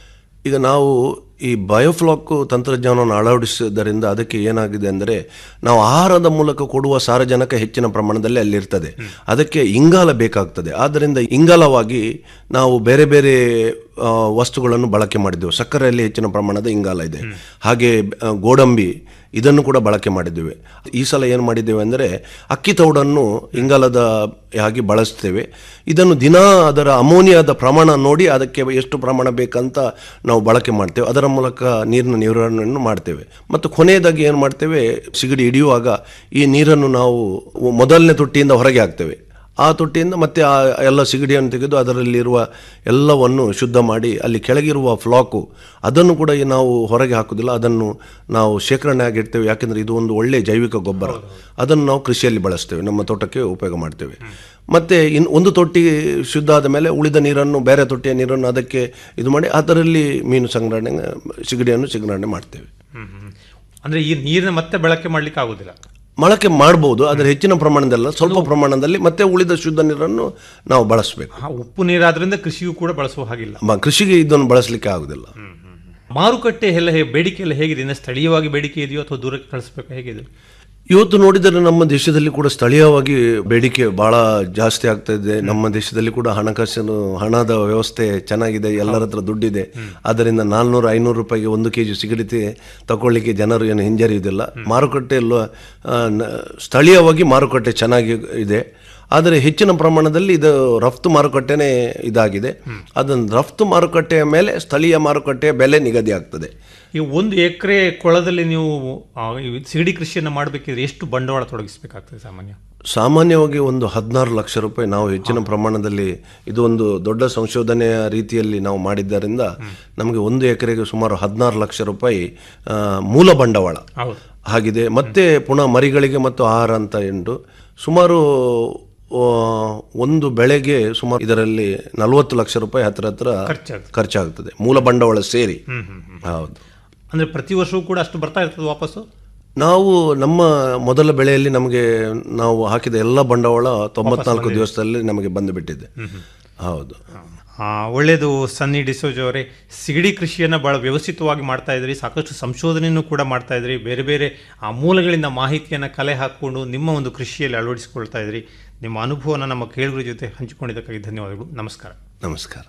ಈಗ ನಾವು ಈ ಬಯೋಫ್ಲಾಕ್ ತಂತ್ರಜ್ಞಾನವನ್ನು ಅಳವಡಿಸಿದ್ದರಿಂದ ಅದಕ್ಕೆ ಏನಾಗಿದೆ ಅಂದರೆ ನಾವು ಆಹಾರದ ಮೂಲಕ ಕೊಡುವ ಸಾರಜನಕ ಹೆಚ್ಚಿನ ಪ್ರಮಾಣದಲ್ಲಿ ಅಲ್ಲಿರ್ತದೆ ಅದಕ್ಕೆ ಇಂಗಾಲ ಬೇಕಾಗ್ತದೆ ಆದ್ದರಿಂದ ಇಂಗಾಲವಾಗಿ ನಾವು ಬೇರೆ ಬೇರೆ ಆ, ವಸ್ತುಗಳನ್ನು ಬಳಕೆ ಮಾಡಿದ್ದೆವು ಸಕ್ಕರೆಯಲ್ಲಿ ಹೆಚ್ಚಿನ ಪ್ರಮಾಣದ ಇಂಗಾಲ ಇದೆ ಹಾಗೆ ಆ, ಗೋಡಂಬಿ ಇದನ್ನು ಕೂಡ ಬಳಕೆ ಮಾಡಿದ್ದೇವೆ ಈ ಸಲ ಏನು ಮಾಡಿದ್ದೇವೆ ಅಂದರೆ ಅಕ್ಕಿ ತೌಡನ್ನು ಇಂಗಾಲದ ಆಗಿ ಬಳಸ್ತೇವೆ ಇದನ್ನು ದಿನಾ ಅದರ ಅಮೋನಿಯಾದ ಪ್ರಮಾಣ ನೋಡಿ ಅದಕ್ಕೆ ಎಷ್ಟು ಪ್ರಮಾಣ ಬೇಕಂತ ನಾವು ಬಳಕೆ ಮಾಡ್ತೇವೆ ಅದರ ಮೂಲಕ ನೀರಿನ ನಿರ್ವಹಣೆಯನ್ನು ಮಾಡ್ತೇವೆ ಮತ್ತು ಕೊನೆಯದಾಗಿ ಏನು ಮಾಡ್ತೇವೆ ಸಿಗಡಿ ಹಿಡಿಯುವಾಗ ಈ ನೀರನ್ನು ನಾವು ಮೊದಲನೇ ತೊಟ್ಟಿಯಿಂದ ಹೊರಗೆ ಹಾಕ್ತೇವೆ ಆ ತೊಟ್ಟಿಯಿಂದ ಮತ್ತೆ ಆ ಎಲ್ಲ ಸಿಗಡಿಯನ್ನು ತೆಗೆದು ಅದರಲ್ಲಿರುವ ಎಲ್ಲವನ್ನು ಶುದ್ಧ ಮಾಡಿ ಅಲ್ಲಿ ಕೆಳಗಿರುವ ಫ್ಲಾಕು ಅದನ್ನು ಕೂಡ ಈ ನಾವು ಹೊರಗೆ ಹಾಕುವುದಿಲ್ಲ ಅದನ್ನು ನಾವು ಶೇಖರಣೆ ಆಗಿಡ್ತೇವೆ ಯಾಕೆಂದರೆ ಇದು ಒಂದು ಒಳ್ಳೆಯ ಜೈವಿಕ ಗೊಬ್ಬರ ಅದನ್ನು ನಾವು ಕೃಷಿಯಲ್ಲಿ ಬಳಸ್ತೇವೆ ನಮ್ಮ ತೋಟಕ್ಕೆ ಉಪಯೋಗ ಮಾಡ್ತೇವೆ ಮತ್ತೆ ಇನ್ ಒಂದು ತೊಟ್ಟಿ ಶುದ್ಧ ಆದ ಮೇಲೆ ಉಳಿದ ನೀರನ್ನು ಬೇರೆ ತೊಟ್ಟಿಯ ನೀರನ್ನು ಅದಕ್ಕೆ ಇದು ಮಾಡಿ ಅದರಲ್ಲಿ ಮೀನು ಸಂಗ್ರಹಣೆ ಸಿಗಡಿಯನ್ನು ಸಂಗ್ರಹಣೆ ಮಾಡ್ತೇವೆ ಅಂದ್ರೆ ಈ ನೀರಿನ ಮತ್ತೆ ಬಳಕೆ ಮಾಡ್ಲಿಕ್ಕೆ ಆಗುದಿಲ್ಲ ಮೊಳಕೆ ಮಾಡ್ಬೋದು ಆದರೆ ಹೆಚ್ಚಿನ ಪ್ರಮಾಣದಲ್ಲ ಸ್ವಲ್ಪ ಪ್ರಮಾಣದಲ್ಲಿ ಮತ್ತೆ ಉಳಿದ ಶುದ್ಧ ನೀರನ್ನು ನಾವು ಬಳಸಬೇಕು ಆ ಉಪ್ಪು ನೀರಾದ್ರಿಂದ ಕೃಷಿಯೂ ಕೂಡ ಬಳಸುವ ಹಾಗಿಲ್ಲ ಮ- ಕೃಷಿಗೆ ಇದನ್ನು ಬಳಸಲಿಕ್ಕೆ ಆಗುದಿಲ್ಲ ಮಾರುಕಟ್ಟೆ ಎಲ್ಲ ಹೇ- ಬೇಡಿಕೆ ಎಲ್ಲ ಹೇಗಿದೆ ಇನ್ನು ಸ್ಥಳೀಯವಾಗಿ ಬೇಡಿಕೆ ಇದೆಯೋ ಅಥವಾ ದೂರಕ್ಕೆ ಕಳಿಸ್ಬೇಕು ಹೇಗಿದೆ ಇವತ್ತು ನೋಡಿದರೆ ನಮ್ಮ ದೇಶದಲ್ಲಿ ಕೂಡ ಸ್ಥಳೀಯವಾಗಿ ಬೇಡಿಕೆ ಬಹಳ ಜಾಸ್ತಿ ಆಗ್ತಾ ಇದೆ ನಮ್ಮ ದೇಶದಲ್ಲಿ ಕೂಡ ಹಣಕಾಸಿನ ಹಣದ ವ್ಯವಸ್ಥೆ ಚೆನ್ನಾಗಿದೆ ಎಲ್ಲರ ಹತ್ರ ದುಡ್ಡಿದೆ ಆದ್ದರಿಂದ ನಾಲ್ನೂರು ಐನೂರು ರೂಪಾಯಿಗೆ ಒಂದು ಕೆ ಜಿ ಸಿಗಡಿತೆ ತಗೊಳ್ಳಿಕ್ಕೆ ಜನರು ಏನು ಹಿಂಜರಿಯುವುದಿಲ್ಲ ಮಾರುಕಟ್ಟೆಯಲ್ಲೂ ಆ, ನ- ಸ್ಥಳೀಯವಾಗಿ ಮಾರುಕಟ್ಟೆ ಚೆನ್ನಾಗಿ ಇದೆ ಆದರೆ ಹೆಚ್ಚಿನ ಪ್ರಮಾಣದಲ್ಲಿ ಇದು ರಫ್ತು ಮಾರುಕಟ್ಟೆನೇ ಇದಾಗಿದೆ ಅದನ್ನು ರಫ್ತು ಮಾರುಕಟ್ಟೆಯ ಮೇಲೆ ಸ್ಥಳೀಯ ಮಾರುಕಟ್ಟೆಯ ಬೆಲೆ ನಿಗದಿ ಆಗ್ತದೆ ಈ ಒಂದು ಎಕರೆ ಕೊಳದಲ್ಲಿ ನೀವು ಆ, ಈ ಸಿಗಡಿ ಕೃಷಿಯನ್ನು ಮಾಡಬೇಕಿದ್ರೆ ಎಷ್ಟು ಬಂಡವಾಳ ತೊಡಗಿಸಬೇಕಾಗ್ತದೆ ಸಾಮಾನ್ಯ ಸಾಮಾನ್ಯವಾಗಿ ಒಂದು ಹದಿನಾರು ಲಕ್ಷ ರೂಪಾಯಿ ನಾವು ಹೆಚ್ಚಿನ ಪ್ರಮಾಣದಲ್ಲಿ ಇದು ಒಂದು ದೊಡ್ಡ ಸಂಶೋಧನೆಯ ರೀತಿಯಲ್ಲಿ ನಾವು ಮಾಡಿದ್ದರಿಂದ ನಮಗೆ ಒಂದು ಎಕರೆಗೆ ಸುಮಾರು ಹದಿನಾರು ಲಕ್ಷ ರೂಪಾಯಿ ಆ, ಮೂಲ ಬಂಡವಾಳ ಹೌದು ಆಗಿದೆ ಮತ್ತೆ ಪುನಃ ಮರಿಗಳಿಗೆ ಮತ್ತು ಆಹಾರ ಅಂತ ಉಂಟು ಸುಮಾರು ಆ, ಒಂದು ಬೆಳೆಗೆ ಸುಮಾರು ಇದರಲ್ಲಿ ನಲವತ್ತು ಲಕ್ಷ ರೂಪಾಯಿ ಹತ್ರ ಹತ್ರ ಖರ್ಚಾಗ್ತದೆ. ಖರ್ಚಾಗ್ತದೆ ಮೂಲ ಬಂಡವಾಳ ಸೇರಿ ಹ್ಮ್, ಹ್ಮ್, ಹ್ಮ್. ಹೌದು ಅಂದ್ರೆ ಪ್ರತಿ ವರ್ಷವೂ ಕೂಡ ಅಷ್ಟು ಬರ್ತಾ ಇರ್ತದೆ ವಾಪಸ್ಸು ನಾವು ನಮ್ಮ ಮೊದಲ ಬೆಳೆಯಲ್ಲಿ ನಮಗೆ ನಾವು ಹಾಕಿದ ಎಲ್ಲ ಬಂಡವಾಳ ತೊಂಬತ್ನಾಲ್ಕು ಬಂದಿದೆ. ದಿವಸದಲ್ಲಿ ನಮಗೆ ಬಂದು ಬಿಟ್ಟಿದೆ ಹೌದು ಆ, ಒಳ್ಳೆಯದು ಸನ್ನಿ ಡಿಸೋಜ್ ಅವರೇ ಸಿಗಡಿ ಕೃಷಿಯನ್ನು ಭಾಳ ವ್ಯವಸ್ಥಿತವಾಗಿ ಮಾಡ್ತಾ ಇದ್ರಿ ಸಾಕಷ್ಟು ಸಂಶೋಧನೆಯನ್ನು ಕೂಡ ಮಾಡ್ತಾ ಇದ್ರಿ ಬೇರೆ ಬೇರೆ ಆ ಮೂಲಗಳಿಂದ ಮಾಹಿತಿಯನ್ನು ಕಲೆ ಹಾಕಿಕೊಂಡು ನಿಮ್ಮ ಒಂದು ಕೃಷಿಯಲ್ಲಿ ಅಳವಡಿಸಿಕೊಳ್ತಾ ಇದ್ರಿ ನಿಮ್ಮ ಅನುಭವನ ನಮ್ಮ ಕೇಳುಗರ ಜೊತೆ ಹಂಚಿಕೊಂಡಿದ್ದಕ್ಕಾಗಿ ಧನ್ಯವಾದಗಳು ನಮಸ್ಕಾರ ನಮಸ್ಕಾರ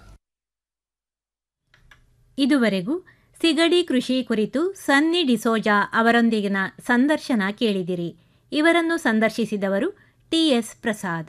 ಇದುವರೆಗೂ ಸಿಗಡಿ ಕೃಷಿ ಕುರಿತು ಸನ್ನಿ ಡಿಸೋಜಾ ಅವರೊಂದಿಗಿನ ಸಂದರ್ಶನ ಕೇಳಿದಿರಿ ಇವರನ್ನು ಸಂದರ್ಶಿಸಿದವರು ಟಿಎಸ್ ಪ್ರಸಾದ್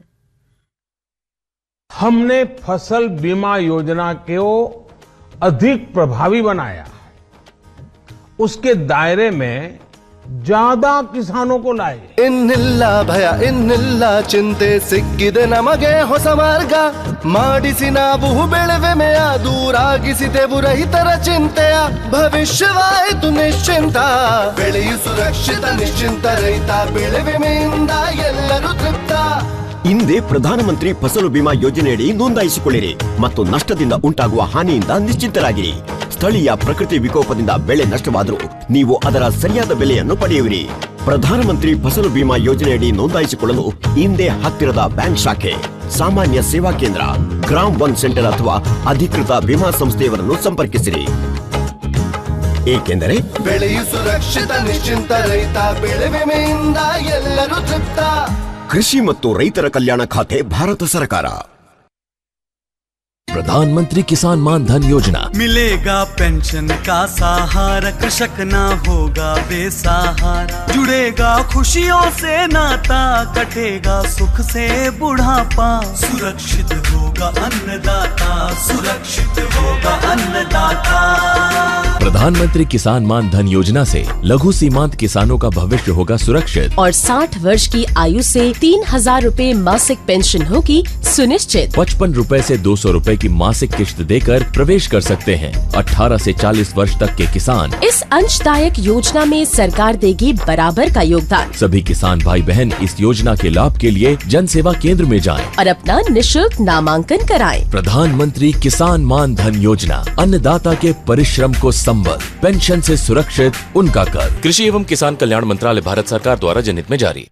हमने फसल बीमा योजना को अधिक प्रभावी बनाया उसके दायरे में ज्यादा किसानों को लाए ಇನ್ನಿಲ್ಲ ಭಯ ಇನ್ನಿಲ್ಲ ಚಿಂತೆ ಸಿಕ್ಕಿದೆ ನಮಗೆ ಹೊಸ ಮಾರ್ಗ ಮಾಡಿಸಿ ನಾವು ಬೆಳೆವೆಮೆಯ ದೂರಾಗಿಸಿದೆವು ರೈತರ ಚಿಂತೆಯ ಭವಿಷ್ಯವಾಯಿತು ನಿಶ್ಚಿಂತ ಬೆಳೆಯು ಸುರಕ್ಷಿತ ನಿಶ್ಚಿಂತ ರೈತ ಬೆಳೆ ವಿಮೆಯಿಂದ ಎಲ್ಲರೂ ತೃಪ್ತ ಹಿಂದೆ ಪ್ರಧಾನಮಂತ್ರಿ ಫಸಲು ಬಿಮಾ ಯೋಜನೆಯಡಿ ನೋಂದಾಯಿಸಿಕೊಳ್ಳಿರಿ ಮತ್ತು ನಷ್ಟದಿಂದ ಉಂಟಾಗುವ ಹಾನಿಯಿಂದ ನಿಶ್ಚಿಂತರಾಗಿರಿ ಸ್ಥಳೀಯ ಪ್ರಕೃತಿ ವಿಕೋಪದಿಂದ ಬೆಳೆ ನಷ್ಟವಾದರೂ ನೀವು ಅದರ ಸರಿಯಾದ ಬೆಲೆಯನ್ನು ಪಡೆಯುವಿರಿ ಪ್ರಧಾನಮಂತ್ರಿ ಫಸಲು ಬಿಮಾ ಯೋಜನೆಯಡಿ ನೋಂದಾಯಿಸಿಕೊಳ್ಳಲು ಹಿಂದೆ ಹತ್ತಿರದ ಬ್ಯಾಂಕ್ ಶಾಖೆ ಸಾಮಾನ್ಯ ಸೇವಾ ಕೇಂದ್ರ ಗ್ರಾಮ್ ಒನ್ ಸೆಂಟರ್ ಅಥವಾ ಅಧಿಕೃತ ವಿಮಾ ಸಂಸ್ಥೆಯವರನ್ನು ಸಂಪರ್ಕಿಸಿರಿ ಏಕೆಂದರೆ ಬೆಳೆಯು ಸುರಕ್ಷಿತ ನಿಶ್ಚಿಂತ ರೈತ ಬೆಳೆ ವಿಮೆಯಿಂದ ಎಲ್ಲರೂ ತೃಪ್ತ ಕೃಷಿ ಮತ್ತು ರೈತರ ಕಲ್ಯಾಣ ಖಾತೆ ಭಾರತ ಸರ್ಕಾರ प्रधानमंत्री किसान मान धन योजना मिलेगा पेंशन का सहारा कृषक ना होगा बेसहारा जुड़ेगा खुशियों से नाता कटेगा सुख से बुढ़ापा सुरक्षित होगा होगा अन्नदाता सुरक्षित होगा अन्नदाता प्रधानमंत्री किसान मान धन योजना से लघु सीमांत किसानों का भविष्य होगा सुरक्षित और 60 वर्ष की आयु से तीन हजार रूपए मासिक पेंशन होगी सुनिश्चित पचपन रूपए से दो सौ रूपए की मासिक किश्त देकर प्रवेश कर सकते हैं 18 से 40 वर्ष तक के किसान इस अंशदायक योजना में सरकार देगी बराबर का योगदान सभी किसान भाई बहन इस योजना के लाभ के लिए जन सेवा केंद्र में जाएं। और अपना निशुल्क नामांकन कराएं। प्रधानमंत्री किसान मान धन योजना अन्नदाता के परिश्रम को संबल पेंशन से सुरक्षित उनका कर कृषि एवं किसान कल्याण मंत्रालय भारत सरकार द्वारा जनहित में जारी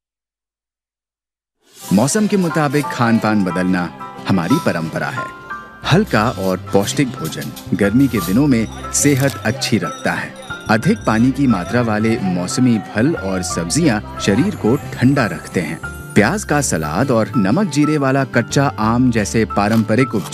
मौसम के मुताबिक खान पान बदलना हमारी परंपरा है हल्का और पौष्टिक भोजन गर्मी के दिनों में सेहत अच्छी रखता है अधिक पानी की मात्रा वाले मौसमी फल और सब्जियां शरीर को ठंडा रखते हैं प्याज का सलाद और नमक जीरे वाला कच्चा आम जैसे पारंपरिक उपचार